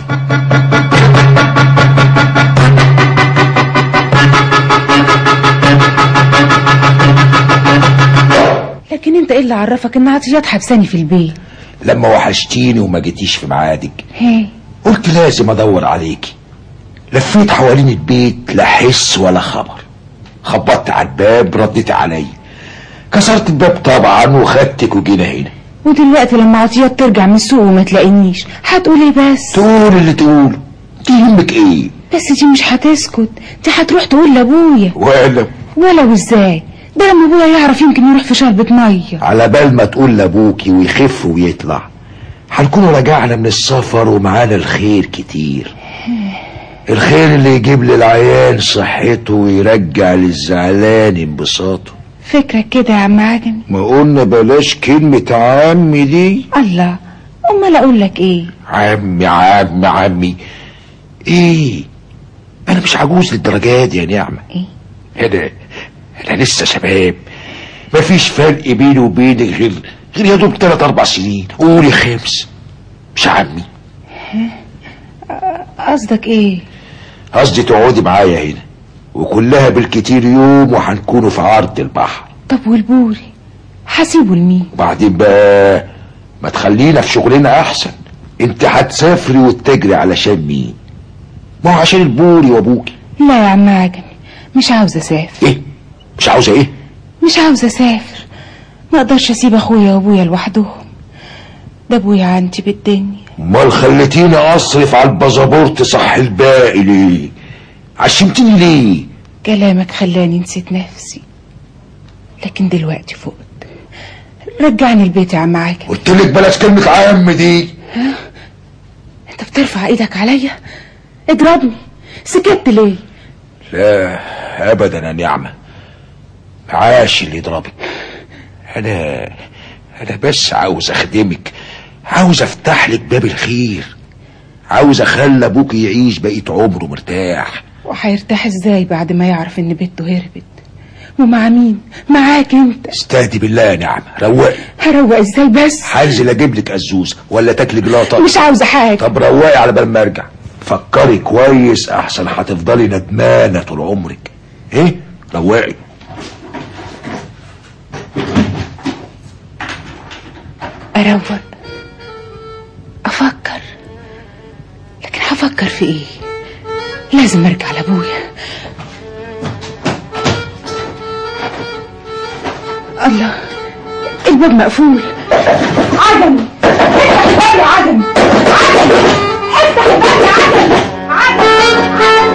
لكن انت ايه اللي عرفك ان عطيات حبساني في البيت لما وحشتيني وما جيتيش في ميعادك هي قلت لازم ادور عليكي لفيت حوالين البيت لا حس ولا خبر خبطت على الباب رديت عليا كسرت الباب طبعا وخدتك وجينا هنا ودلوقتي لما عطيات ترجع من السوق وما تلاقينيش هتقول ايه بس تقول اللي تقوله دي يهمك ايه بس دي مش هتسكت دي هتروح تقول لابويا ولا ولو ازاي ده لما ابويا يعرف يمكن يروح في شربة ميه على بال ما تقول لابوكي ويخف ويطلع هنكون رجعنا من السفر ومعانا الخير كتير الخير اللي يجيب للعيان صحته ويرجع للزعلان انبساطه فكرك كده يا عم عجمي ما قلنا بلاش كلمة عمي دي الله امال اقول لك ايه عمي عمي عمي ايه انا مش عجوز للدرجات دي يا نعمة ايه انا انا لسه شباب مفيش فرق بيني وبينك غير غير يا دوب تلات اربع سنين قولي خمس مش عمي قصدك ايه قصدي تقعدي معايا هنا وكلها بالكتير يوم وهنكونوا في عرض البحر طب والبوري هسيبه لمين وبعدين بقى ما تخلينا في شغلنا احسن انت هتسافري وتجري علشان مين ما هو عشان البوري وابوكي لا يا عم عجمي مش عاوزه اسافر ايه مش عاوزه ايه مش عاوزه اسافر ما اقدرش اسيب اخويا وابويا لوحدهم ده ابويا عندي بالدنيا امال خليتيني اصرف على البازابورت صح الباقي ليه عشمتني ليه كلامك خلاني نسيت نفسي لكن دلوقتي فقت رجعني البيت يا عم عاجل قلت لك بلاش كلمة عم دي انت بترفع ايدك عليا اضربني سكت ليه لا ابدا يا نعمة معاش اللي يضربك انا انا بس عاوز اخدمك عاوز افتح لك باب الخير عاوز اخلي ابوك يعيش بقية عمره مرتاح وهيرتاح ازاي بعد ما يعرف ان بنته هربت ومع مين معاك انت استهدي بالله يا نعمة روقي هروق ازاي بس هنزل اجيب لك ازوز ولا تاكلي جلاطة مش عاوزه حاجه طب روقي على بال ما ارجع فكري كويس احسن هتفضلي ندمانة طول عمرك ايه روقي اروق افكر لكن هفكر في ايه لازم ارجع لابويا الله الباب مقفول عدم افتح الباب يا عدم عدم افتح الباب يا عدم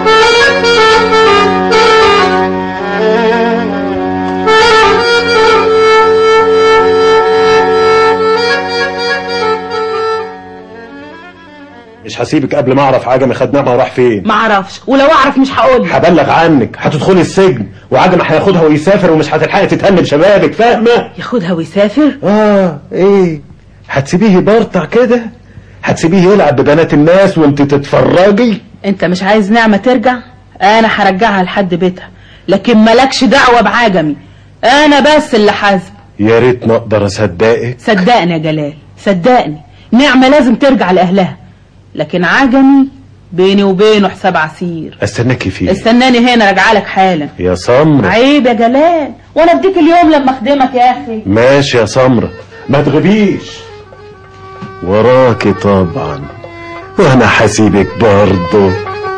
مش هسيبك قبل ما اعرف عجمي خد نعمه وراح فين ما اعرفش ولو اعرف مش هقول هبلغ عنك هتدخلي السجن وعجمي هياخدها ويسافر ومش هتلحقي تتهني بشبابك فاهمه ياخدها ويسافر اه ايه هتسيبيه يبرطع كده هتسيبيه يلعب ببنات الناس وانت تتفرجي انت مش عايز نعمة ترجع انا هرجعها لحد بيتها لكن مالكش دعوة بعجمي انا بس اللي حاسب يا ريت ما اقدر اصدقك صدقني يا جلال صدقني نعمة لازم ترجع لأهلها لكن عجمي بيني وبينه حساب عسير استناكي فيه استناني هنا راجعه لك حالا يا سمرة عيب يا جلال وانا اديك اليوم لما اخدمك يا اخي ماشي يا سمرة ما تغبيش وراكي طبعا وانا حسيبك برضه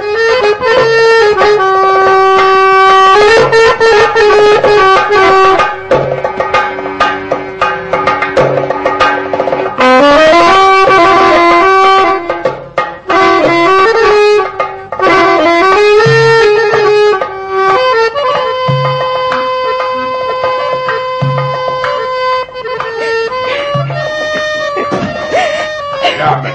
نعمة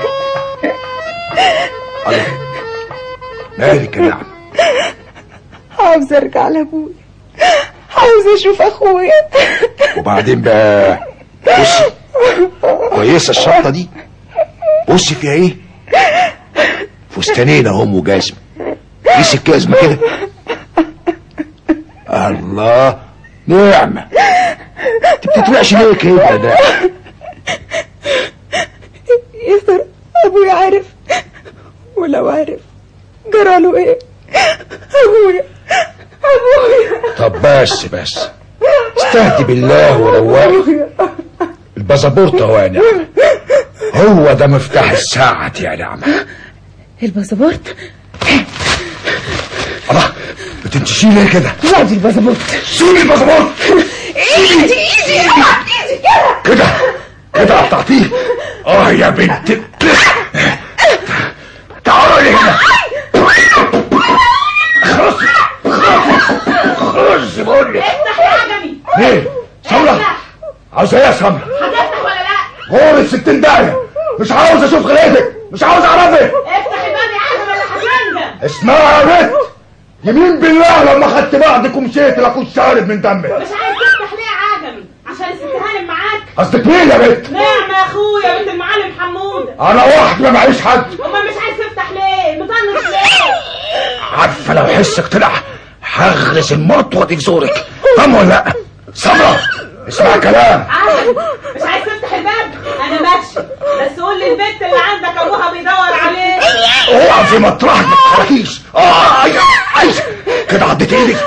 مالك يا نعمة عاوز ارجع لابويا عاوز اشوف اخويا وبعدين بقى بصي كويسة الشنطة دي بصي فيها ايه فستانين اهم وجزم قيس الجزمة كده الله نعمة انت بتترعش ليه كده ده يا ترى ابويا عارف ولو عارف جراله ايه ابويا ابويا طب بس بس استهدي بالله وروقي الباسبورت اهو يا نعمة هو ده مفتاح الساعة يا نعمة الباسبورت الله بتنتشي ليه كده وادي الباسبورت سوري الباسبورت ايدي ايدي ايدي كده كده كده قطعتيه اه يا بنت تعالي هنا خلاص خلاص بقول لك افتح يا عجمي ايه سمرة عاوزة ايه يا سمرة هتفتح ولا لا غور الستين داهية مش عاوز اشوف غليتك مش عاوز اعرفك افتح الباب يا عجمي ولا هتنجم اسمعي يا بنت يمين بالله لما خدت بعضك ومشيت لاكون شارب من دمك مش عايز تفتح ليه يا عجمي عشان الست هانم معاك قصدك مين يا بنت نعم يا اخويا بنت المعلم حموده انا واحد ما معيش حد امال مش عايز تفتح ليه مطنش ليه عارفه لو حسك طلع هغرس المطوه دي في زورك فاهم ولا لا سمرة اسمع كلام عجمي مش عايز تفتح الباب انا ماشي بس قول للبنت اللي عندك ابوها بيدور عليه اوعى في مطرحك ما تتحركيش اه عايز عايز كده عديت ايدك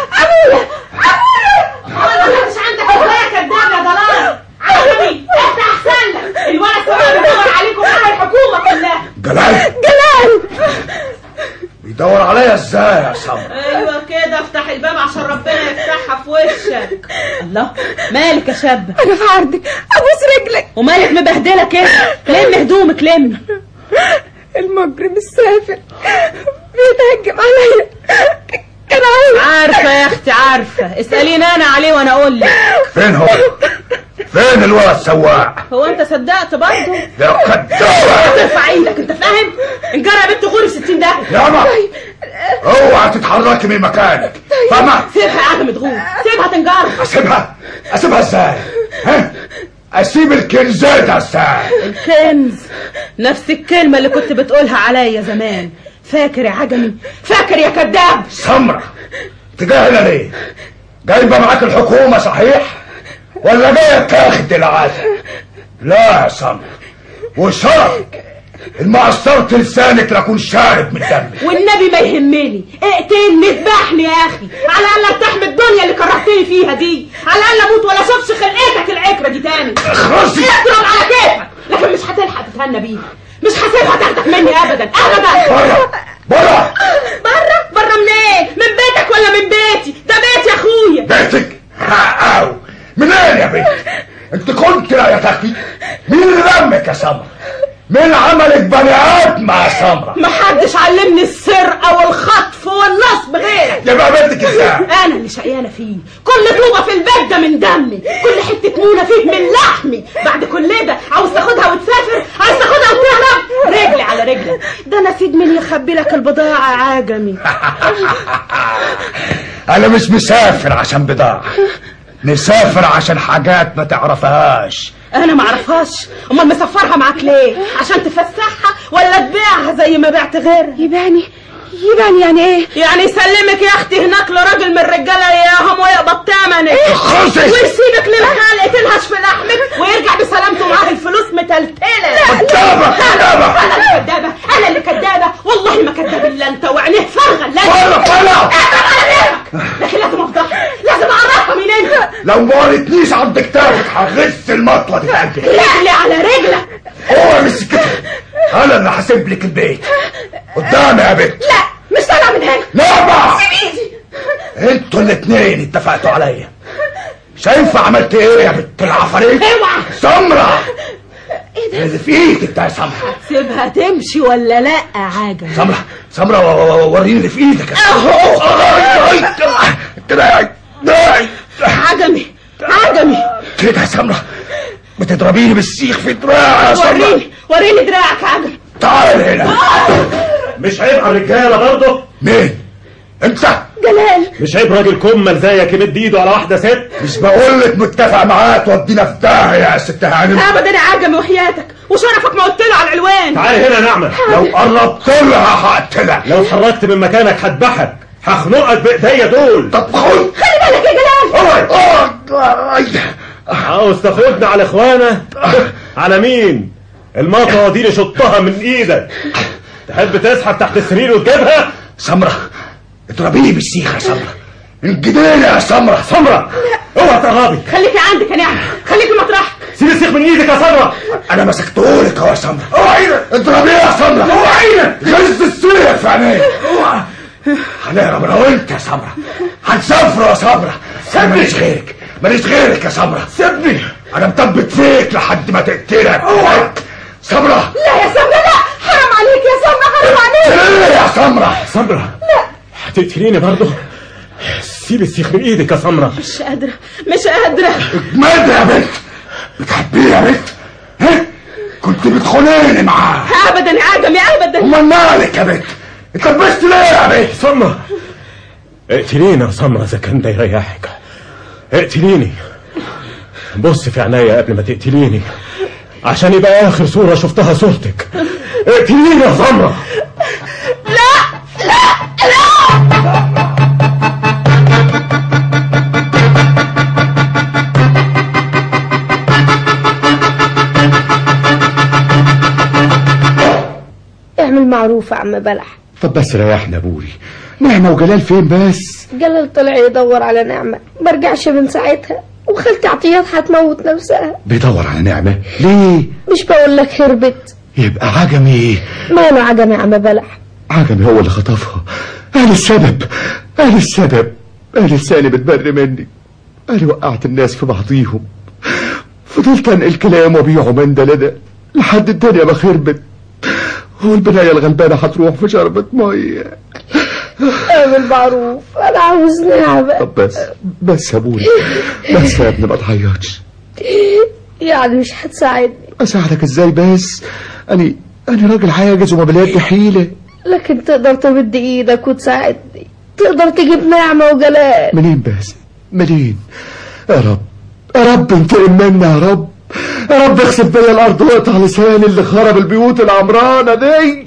هو انت مش عندك ابويا كداب يا ضلال عجمي افتح احسن لك الولد سواء بيدور عليكم مع الحكومه كلها جلال جلال بيدور عليا ازاي يا سمرة ايوه كده افتح الباب عشان ربنا يفتحها في وشك الله مالك يا شاب انا في عرضك ابوس رجلك ومالك مبهدله كده لم هدومك لم المجرم السافل بيتهجم عليا كان عاوز عارفه يا اختي عارفه اساليني انا عليه وانا اقول لك فين هو فين الولد سواق هو انت صدقت برضه يا كداب ترفع ايدك انت فاهم انجرى يا بنت غوري 60 ده ياما اوعى تتحركي من مكانك فاهمة سيبها يا عم تغور سيبها تنجر اسيبها اسيبها ازاي ها اسيب الكنزات ازاي الكنز نفس الكلمه اللي كنت بتقولها عليا زمان فاكر يا عجمي فاكر يا كذاب سمرة انت جاي هنا ليه جايبه معاك الحكومه صحيح ولا جايه تاخد العادة لا يا سمرة وشرفك المعصرت لسانك لكون شارب من دمك والنبي ما يهمني اقتلني اذبحني يا اخي على الاقل ارتاح من الدنيا اللي كرهتني فيها دي على الاقل اموت ولا اشوفش خلقتك العكره دي تاني اخرسي اضرب على كيفك لكن مش هتلحق تتهنى بيها مش هسيبها تاخدك مني ابدا ابدا بره بره بره بره منين من بيتك ولا من بيتي ده بيتي يا اخويا بيتك او منين يا بنت انت كنت لا يا تخفي مين اللي رمك يا سمرة مين عملك بني ادم يا سمرة محدش علمني السرقه والخطف والنصب غيرك يبقى بنتك ازاي انا اللي شقيانه فيه كل طوبه في البيت ده من دمي كل حته مونه فيه من لحمي بعد كل ده عاوز تاخدها وتسافر عاوز تاخدها وتهرب رجلي على رجلك ده انا سيد مين يخبي لك البضاعه يا عجمي انا مش مسافر عشان بضاعة مسافر عشان حاجات ما تعرفهاش انا ما اعرفهاش امال مسفرها معاك ليه عشان تفسحها ولا تبيعها زي ما بعت غيرها يباني يباني يعني ايه يعني يسلمك يا اختي هناك لراجل من الرجاله اياهم ويقبض ثمنك خلصي. ويسيبك للحال تلهش في لحمك ويرجع بسلامته معاه الفلوس متلتله كدابة كدابة انا اللي كدابه انا اللي كدابه والله ما كداب الا انت وعينيه فارغه لازم فلا فلا لكن لازم افضحها لازم اعرفها مين انت لو ما وريتنيش عند كتافك هغز المطوة دي في قلبك رجلي على رجلك هو مش كده انا اللي هسيب لك البيت قدامي يا بنت لا مش طالعه من هنا لا سيب ايدي انتوا الاتنين اتفقتوا عليا شايفة عملت ايه يا بنت العفاريت اوعى سمرة اللي في ايدك ده يا سمرة سيبها تمشي ولا لا يا عاجل سمرة سمرة و- و- وريني اللي في ايدك اهو كده يا عجمي عجمي كده يا سمرة بتضربيني بالسيخ في دراعي يا سمرة وريني وريني دراعك يا عجمي تعال هنا مش عيب على الرجاله برضه مين انت جلال مش عيب راجل كمل زيك يمد ايده على واحده ست مش بقول لك متفق معاه تودينا في داهيه يا ست هانم ابدا يا عجمي وحياتك وشرفك ما قلت له على العلوان تعالي هنا يا نعمه لو قربت لها هقتلها لو اتحركت من مكانك هذبحك هخنقك بايديا دول طب خد خلي بالك يا جلال عاوز تاخدنا على اخوانا على مين المطوه دي اللي شطها من ايدك تحب تسحب تحت السرير وتجيبها سمرة اضربيني بالسيخ يا سمرة انجديني يا سمرة سمرة اوعى تقربي خليكي عندك يا نعمة خليكي مطرحك سيب السيخ من ايدك يا سمرة انا مسكتهولك اهو يا سمرة اوعينا اضربيه يا سمرة اوعينا غز السيخ في عينيه اوعى هنهرب انا وانت يا سمرة هنسافروا يا سمرة انا ماليش غيرك ماليش غيرك يا سمرة سيبني انا مثبت فيك لحد ما تقتلك اوعى سمرة لا يا سمرة لا حرام عليك يا سمرة حرام عليك ايه يا سمرة سمرة هتقتليني برضه سيب السيخ من ايدك يا سمرة مش قادرة مش قادرة اجمد يا بنت بتحبيه يا بنت ها كنت بتخونيني معاه ابدا يا عجمي ابدا امال مالك يا بنت اتلبست ليه يا بنت سمرة اقتليني يا سمرة اذا كان ده يريحك اقتليني بص في عينيا قبل ما تقتليني عشان يبقى اخر صورة شفتها صورتك اقتليني يا سمرة لا لا لا اعمل معروف يا عم بلح طب بس ريحنا ابوي نعمة وجلال فين بس جلال طلع يدور على نعمة ما رجعش من ساعتها وخالتي عطيات هتموت نفسها بيدور على نعمة ليه مش بقول لك هربت يبقى عجمي ماله عجم يا عم بلح عجمي هو اللي خطفها انا السبب انا السبب انا لساني بتبر مني انا وقعت الناس في بعضيهم فضلت انقل كلام وابيعه من ده لده لحد الدنيا ما خربت والبناية الغلبانة هتروح في شربة مية اعمل معروف انا عاوز نعمة طب بس بس يا ابوي بس يا ابني ما تعيطش يعني مش هتساعدني اساعدك ازاي بس اني انا راجل عاجز وما بلاقي حيلة لكن تقدر تمد ايدك وتساعدني تقدر تجيب نعمة وجلال منين بس منين يا رب يا رب انتقم منا يا رب يا رب اغسل بيا الارض واقطع لساني اللي خرب البيوت العمرانه دي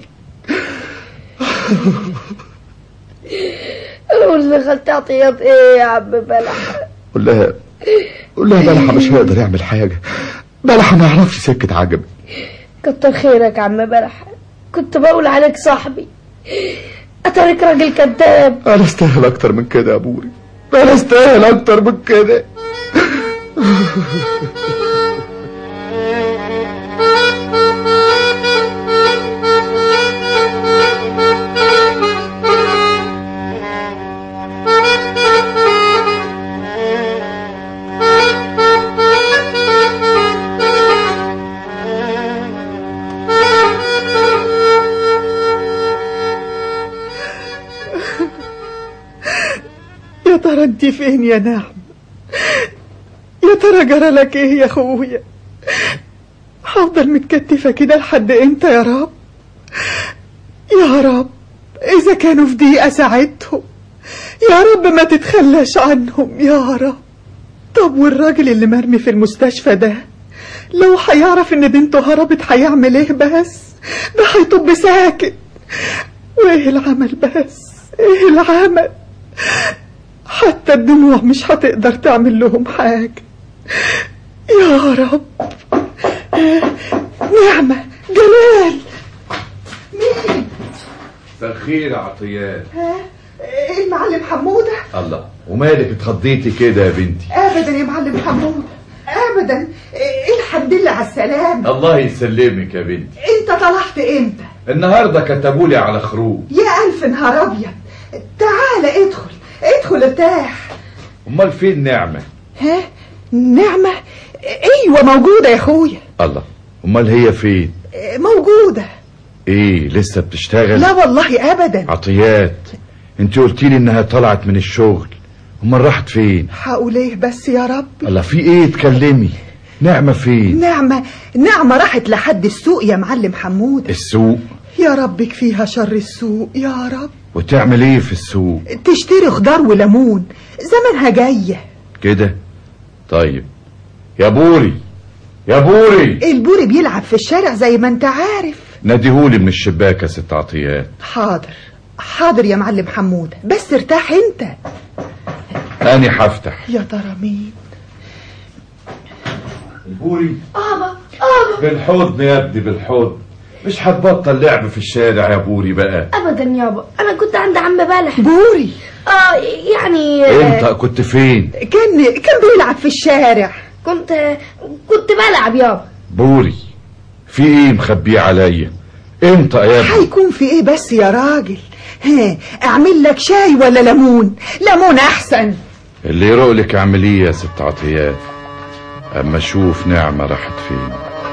قول لي خالتي عطيات ايه يا عم بلح قول لها قول لها بلحة مش هيقدر يعمل حاجة بلحة ما يعرفش سكة عجب كتر خيرك يا عم بلح كنت بقول عليك صاحبي اترك راجل كذاب انا استاهل اكتر من كده يا ابوي انا استاهل اكتر من كده يا ترى انت فين يا نعم يا ترى جرى لك ايه يا اخويا هفضل متكتفة كده لحد امتى يا رب يا رب اذا كانوا في ضيقة ساعدهم يا رب ما تتخلاش عنهم يا رب طب والراجل اللي مرمي في المستشفى ده لو هيعرف ان بنته هربت هيعمل ايه بس ده هيطب ساكت وايه العمل بس ايه العمل حتى الدموع مش هتقدر تعمل لهم حاجة يا رب نعمة جلال مين مساء الخير يا عطيات ايه المعلم حمودة الله ومالك اتخضيتي كده يا بنتي ابدا يا معلم حمودة ابدا ايه الحمد لله على السلامة الله يسلمك يا بنتي انت طلعت امتى النهارده كتبولي على خروج يا الف نهار ابيض تعال ادخل ادخل ارتاح امال فين نعمه ها نعمة ايوه موجودة يا اخويا الله امال هي فين موجودة ايه لسه بتشتغل لا والله ابدا عطيات انت قلتي لي انها طلعت من الشغل امال راحت فين هقول ايه بس يا رب الله في ايه اتكلمي نعمه فين نعمة نعمة راحت لحد السوق يا معلم حمود السوق يا رب كفيها شر السوق يا رب وتعمل ايه في السوق تشتري خضار وليمون زمنها جاية كده طيب يا بوري يا بوري البوري بيلعب في الشارع زي ما انت عارف ناديهولي من الشباك يا ست عطيات حاضر حاضر يا معلم حمودة بس ارتاح انت اني هفتح يا ترى مين البوري ابا ابا بالحضن يا ابني بالحضن مش هتبطل لعب في الشارع يا بوري بقى ابدا يابا انا كنت عند عم بلح بوري اه يعني انت كنت فين كان كان بيلعب في الشارع كنت كنت بلعب يابا بوري في ايه مخبيه عليا انت يا ابني هيكون في ايه بس يا راجل ها اعمل لك شاي ولا ليمون ليمون احسن اللي يرقلك اعمليه يا ست عطيات اما اشوف نعمة راحت فين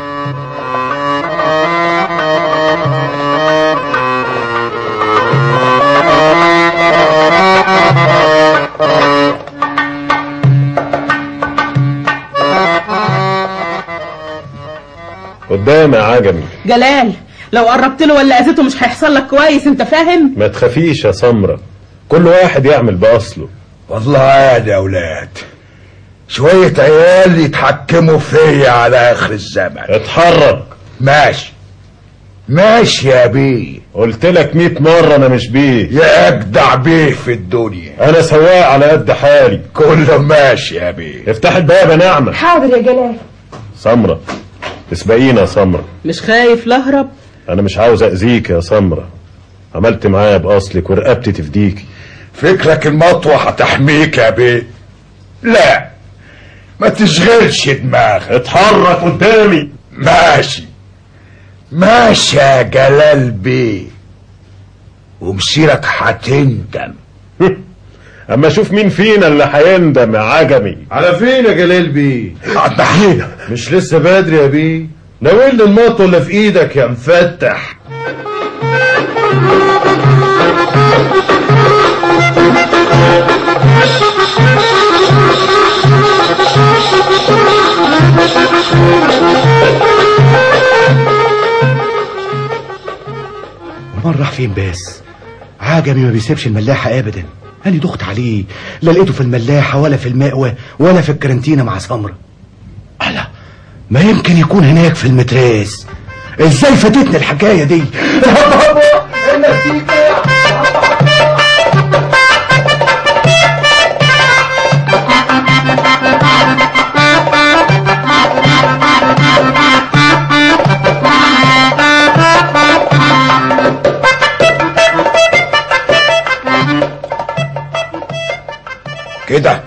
قدام يا عجمي جلال لو قربت له ولا اذيته مش هيحصل لك كويس انت فاهم ما تخافيش يا سمرة كل واحد يعمل بأصله والله عادي يا اولاد شوية عيال يتحكموا فيا على اخر الزمن اتحرك ماشي ماشي يا بيه قلت لك 100 مرة انا مش بيه يا اجدع بيه في الدنيا انا سواق على قد حالي كله ماشي يا بيه افتح الباب يا نعمة حاضر يا جلال سمرة اسبقينا يا سمرة مش خايف لهرب انا مش عاوز اذيك يا سمرة عملت معايا باصلك ورقبتي تفديكي فكرك المطوة هتحميك يا بيه لا ما تشغلش دماغك اتحرك قدامي ماشي ماشي يا جلال بيه ومسيرك هتندم اما اشوف مين فينا اللي هيندم يا عجمي على فين يا جلال بيه عدحينا مش لسه بدري يا بيه ناولني المطوه اللي في ايدك يا مفتح امال راح فين بس عجمي ما بيسيبش الملاحة ابدا انا دخت عليه لا لقيته في الملاحة ولا في المأوى ولا في الكرنتينة مع سمرة ألا ما يمكن يكون هناك في المتراس ازاي فاتتني الحكاية دي كده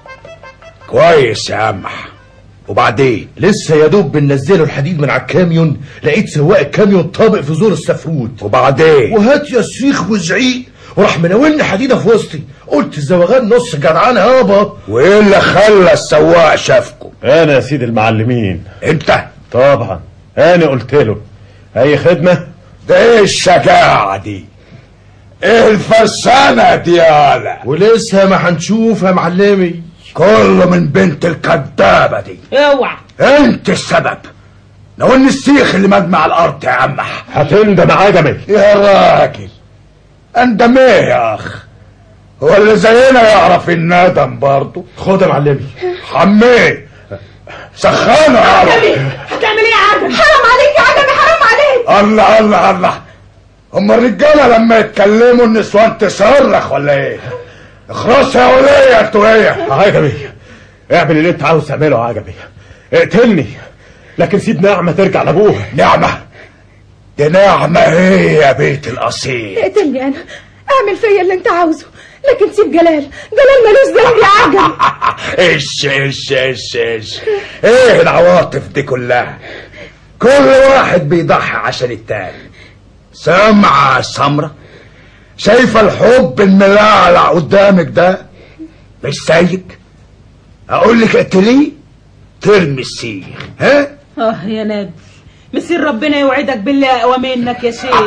كويس يا قمح وبعدين لسه يا دوب بننزله الحديد من على الكاميون لقيت سواق الكاميون طابق في زور السفروت وبعدين وهات يا صريخ وزعيق وراح مناولني حديده في وسطي قلت الزواغان نص جدعانه يابا وايه اللي خلى السواق شافكم انا يا سيد المعلمين انت طبعا انا قلت له اي خدمة ده ايه الشجاعة دي ايه الفرسانة دي يالا ولسه ما هنشوف يا معلمي كله من بنت الكدابة دي اوعى انت السبب ناولني السيخ اللي مجمع الارض يا عمح هتندم يا عجمي يا راجل اندم ايه يا اخ هو اللي زينا يعرف الندم برضه خد يا معلمي حميه سخانه يا عرب هتعمل ايه يا عجمي حرام عليك يا عجمي حرام عليك الله الله الله هم الرجاله لما يتكلموا النسوان تصرخ ولا ايه اخرس يا وليه انتوا ايه عجمي اعمل اللي انت عاوز تعمله يا عجمي اقتلني لكن سيب نعمة ترجع لابوها نعمة دي نعمة هي يا بيت الأصيل اقتلني انا اعمل فيا اللي انت عاوزه لكن سيب جلال جلال ملوش ذنب يا عجل ايش ايش ايش ايش ايه العواطف دي كلها كل واحد بيضحي عشان التاني سامعة يا سمرة شايفة الحب الملعلع قدامك ده مش سيك اقول لك اقتليه ترمي السيخ ها اه يا نبي مسير ربنا يوعدك بالله اقوى منك يا شيخ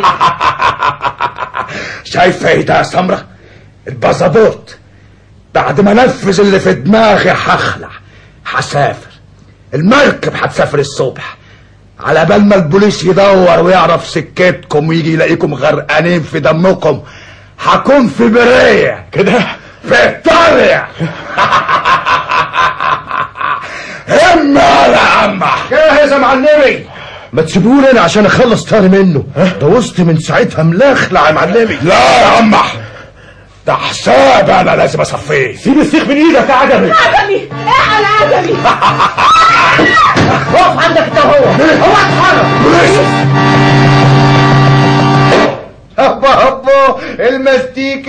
شايفة ايه ده يا سمرة الباسبورت بعد ما نفذ اللي في دماغي هخلع هسافر المركب هتسافر الصبح على بال ما البوليس يدور ويعرف سكتكم ويجي يلاقيكم غرقانين في دمكم هكون في برايه كده في ايطاليا هم يا عمح جاهز يا معلمي ما تسيبوني انا عشان اخلص تاني منه ده وسطي من ساعتها ملخلع يا معلمي لا يا عمح ده حساب انا لازم اصفيه سيب السيخ من ايدك يا عجمي عجمي اعلى عجمي اقف عندك انت هو هو اتحرك هبا هبا المستيكة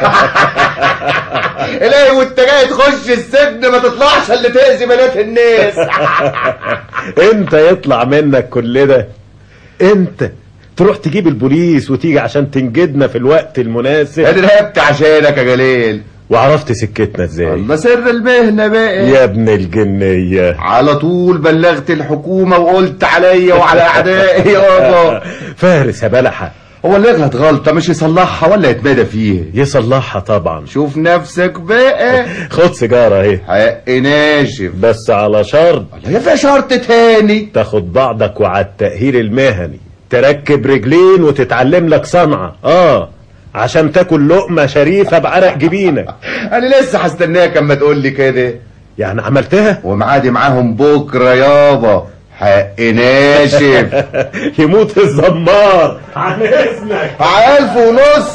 الاقي وانت جاي تخش السجن ما تطلعش اللي تأذي بنات الناس انت يطلع منك كل ده انت تروح تجيب البوليس وتيجي عشان تنجدنا في الوقت المناسب انا لعبت عشانك يا جليل وعرفت سكتنا ازاي الله سر المهنة بقى يا ابن الجنية على طول بلغت الحكومة وقلت عليا وعلى اعدائي يابا فارس يا بلحة هو اللي يغلط غلطة مش يصلحها ولا يتمادى فيها يصلحها طبعا شوف نفسك بقى خد سيجارة اهي حق ناشف بس على شرط هي في شرط تاني تاخد بعضك وعلى التأهيل المهني تركب رجلين وتتعلم لك صنعة اه عشان تاكل لقمة شريفة بعرق جبينك انا لسه هستناك اما تقول لي كده يعني عملتها ومعادي معاهم بكرة يابا حق ناشف يموت الزمار عن اذنك ألف ونص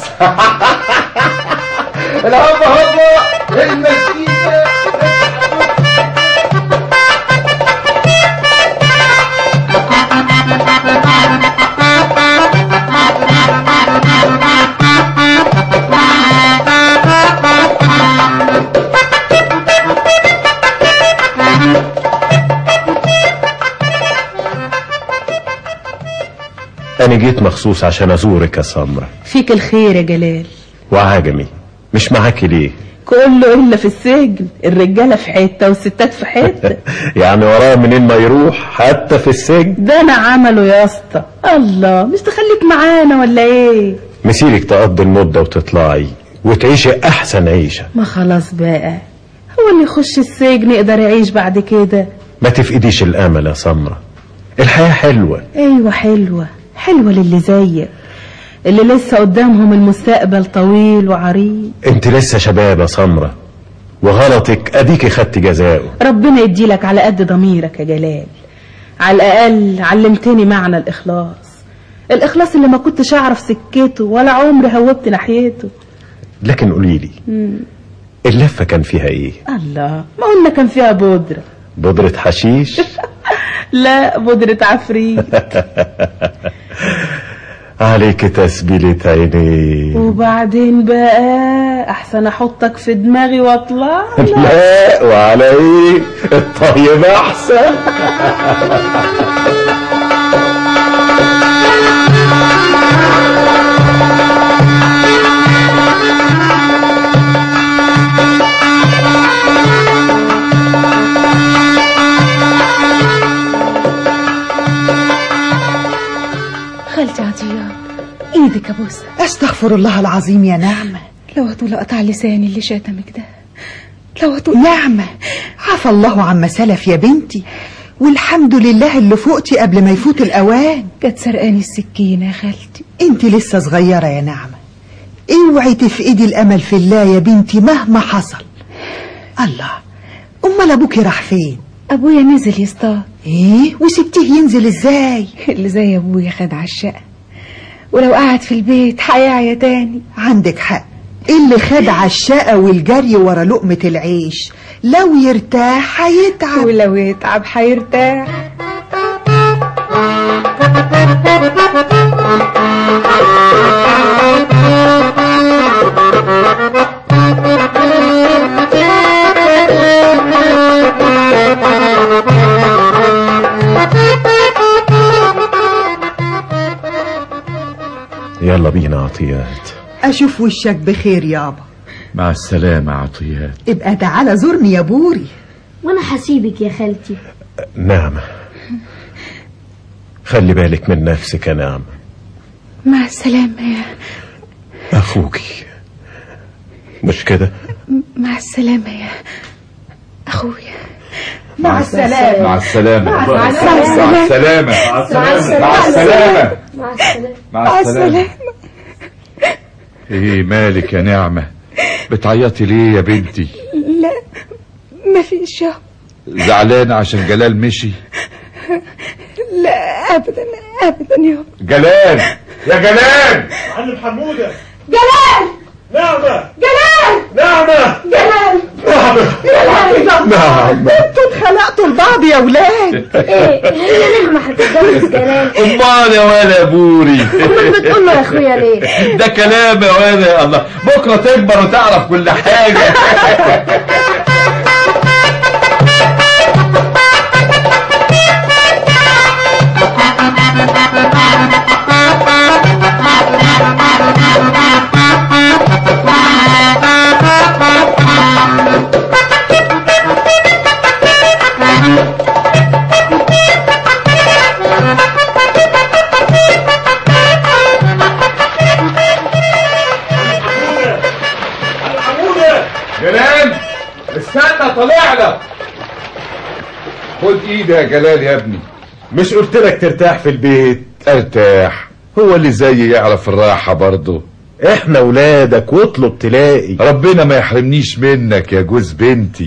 الهبة هبة المسكينة انا جيت مخصوص عشان ازورك يا سمرة فيك الخير يا جلال وعجمي مش معاكي ليه كله الا في السجن الرجاله في حته والستات في حته يعني وراه منين ما يروح حتى في السجن ده انا عمله يا اسطى الله مش تخليك معانا ولا ايه مسيرك تقضي المدة وتطلعي وتعيشي احسن عيشة ما خلاص بقى هو اللي يخش السجن يقدر يعيش بعد كده ما تفقديش الامل يا سمرة الحياة حلوة ايوه حلوه حلوه للي زيك اللي لسه قدامهم المستقبل طويل وعريض انت لسه شباب يا سمرة وغلطك اديكي خدت جزاؤه ربنا يديلك على قد ضميرك يا جلال على الأقل علمتني معنى الإخلاص الإخلاص اللي ما كنتش أعرف سكته ولا عمري هوبت ناحيته لكن قوليلي مم. اللفة كان فيها ايه الله ما قلنا كان فيها بودرة بودرة حشيش لا بودرة عفريت عليك تسبيلة عيني وبعدين بقى أحسن أحطك في دماغي وأطلع لا وعلى ايه الطيب احسن خالتي عطية ايدك ابوسها استغفر الله العظيم يا نعمة لو هتقول اقطع لساني اللي شتمك ده لو هتقول نعمة عفى الله عما سلف يا بنتي والحمد لله اللي فوقتي قبل ما يفوت الأوان كانت سرقاني السكينة يا خالتي انت لسه صغيرة يا نعمة اوعي تفقدي الأمل في الله يا بنتي مهما حصل الله أمال أبوكي راح فين ابويا نزل يصطاد ايه وسبتيه ينزل ازاي اللي زي ابويا خد على الشقة ولو قعد في البيت هيعيا تاني عندك حق اللي خد على الشقة والجري ورا لقمة العيش لو يرتاح هيتعب ولو يتعب هيرتاح يلا بينا عطيات أشوف وشك بخير يابا مع السلامة عطيات ابقى تعالى زورني يا بوري وانا هسيبك يا خالتي نعمة خلي بالك من نفسك يا نعمة مع السلامة يا أخوكي مش كده مع السلامة يا أخويا مع السلامة مع السلامة مع السلامة. مع السلامة مع السلامة. مع السلامة مع السلامة مع السلامة ايه مالك يا نعمة بتعيطي ليه يا بنتي لا مفيش يابا زعلانة عشان جلال مشي لا ابدا ابدا يابا جلال يا جلال معلم حمودة جلال نعمة جلال نعمة جلال نعمة جلال نعمة انتوا اتخلقتوا لبعض يا ولاد ايه هي نعمة هتتجوز جلال امال يا ولا يا بوري امال بتقول له يا اخويا ليه ده كلام يا ولا يا الله بكرة تكبر وتعرف كل حاجة جلال استنى طالع لك خد ايدي يا جلال يا ابني مش قلت لك ترتاح في البيت ارتاح هو اللي زيي يعرف الراحة برضه احنا ولادك واطلب تلاقي ربنا ما يحرمنيش منك يا جوز بنتي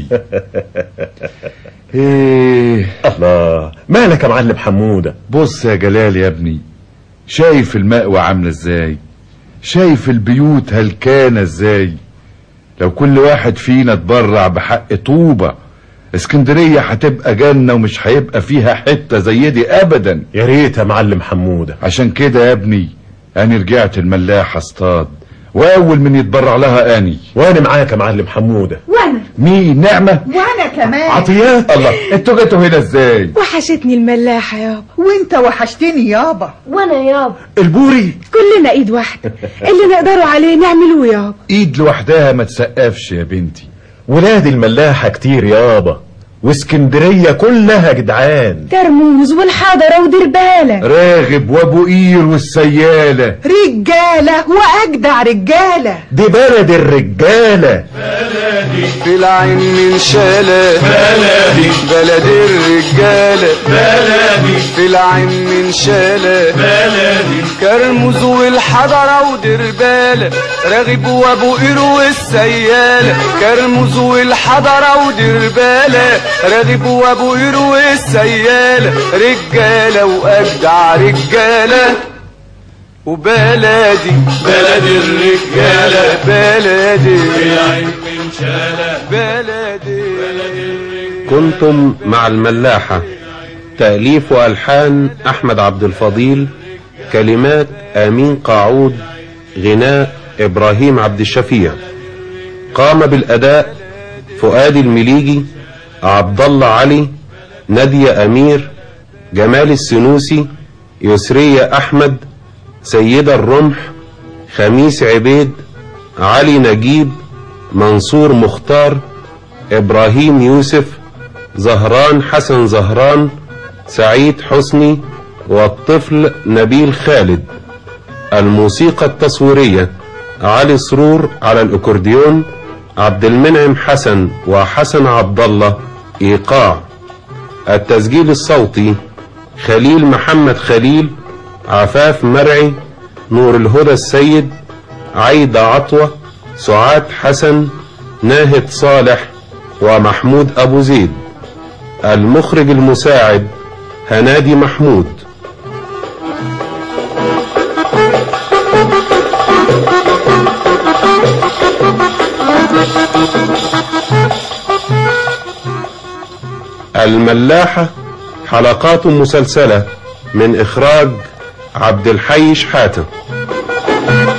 ايه الله مالك يا معلم حمودة بص يا جلال يا ابني شايف المأوى عاملة ازاي شايف البيوت هلكانة ازاي لو كل واحد فينا اتبرع بحق طوبة اسكندرية هتبقى جنة ومش هيبقى فيها حتة زي دي ابدا يا ريت يا معلم حمودة عشان كده يا ابني انا رجعت الملاحة اصطاد واول من يتبرع لها اني وانا معاك يا معلم حمودة وانا مين نعمة وانا كمان عطيات الله انتوا جيتوا هنا ازاي وحشتني الملاحة يابا وانت وحشتني يابا وانا يابا البوري كلنا ايد واحدة اللي نقدروا عليه نعملوه يابا ايد لوحدها ما تسقفش يا بنتي ولاد الملاحة كتير يابا واسكندرية كلها جدعان كرموز والحضرة ودربالة راغب وابو قير والسيالة رجالة واجدع رجالة دي بلد الرجالة في العين من شالة بلدي بلد الرجالة بلدي في العين من شالة بلدي كرموز والحضرة ودربالة راغب وابو قير والسيالة كرموز والحضرة ودربالة راغب وابو قير والسيالة رجالة واجدع رجالة وبلدي بلد الرجالة بلدي العين من شالة بلدي كنتم مع الملاحة تأليف وألحان أحمد عبد الفضيل كلمات آمين قاعود غناء إبراهيم عبد الشفيع قام بالأداء فؤاد المليجي عبد الله علي نادية أمير جمال السنوسي يسرية أحمد سيدة الرمح خميس عبيد علي نجيب منصور مختار إبراهيم يوسف زهران حسن زهران سعيد حسني والطفل نبيل خالد الموسيقى التصويرية علي سرور على الأكورديون عبد المنعم حسن وحسن عبد الله إيقاع التسجيل الصوتي خليل محمد خليل عفاف مرعي نور الهدى السيد عايدة عطوة سعاد حسن ناهد صالح ومحمود أبو زيد المخرج المساعد هنادي محمود الملاحة حلقات مسلسلة من إخراج عبد الحي شحاتة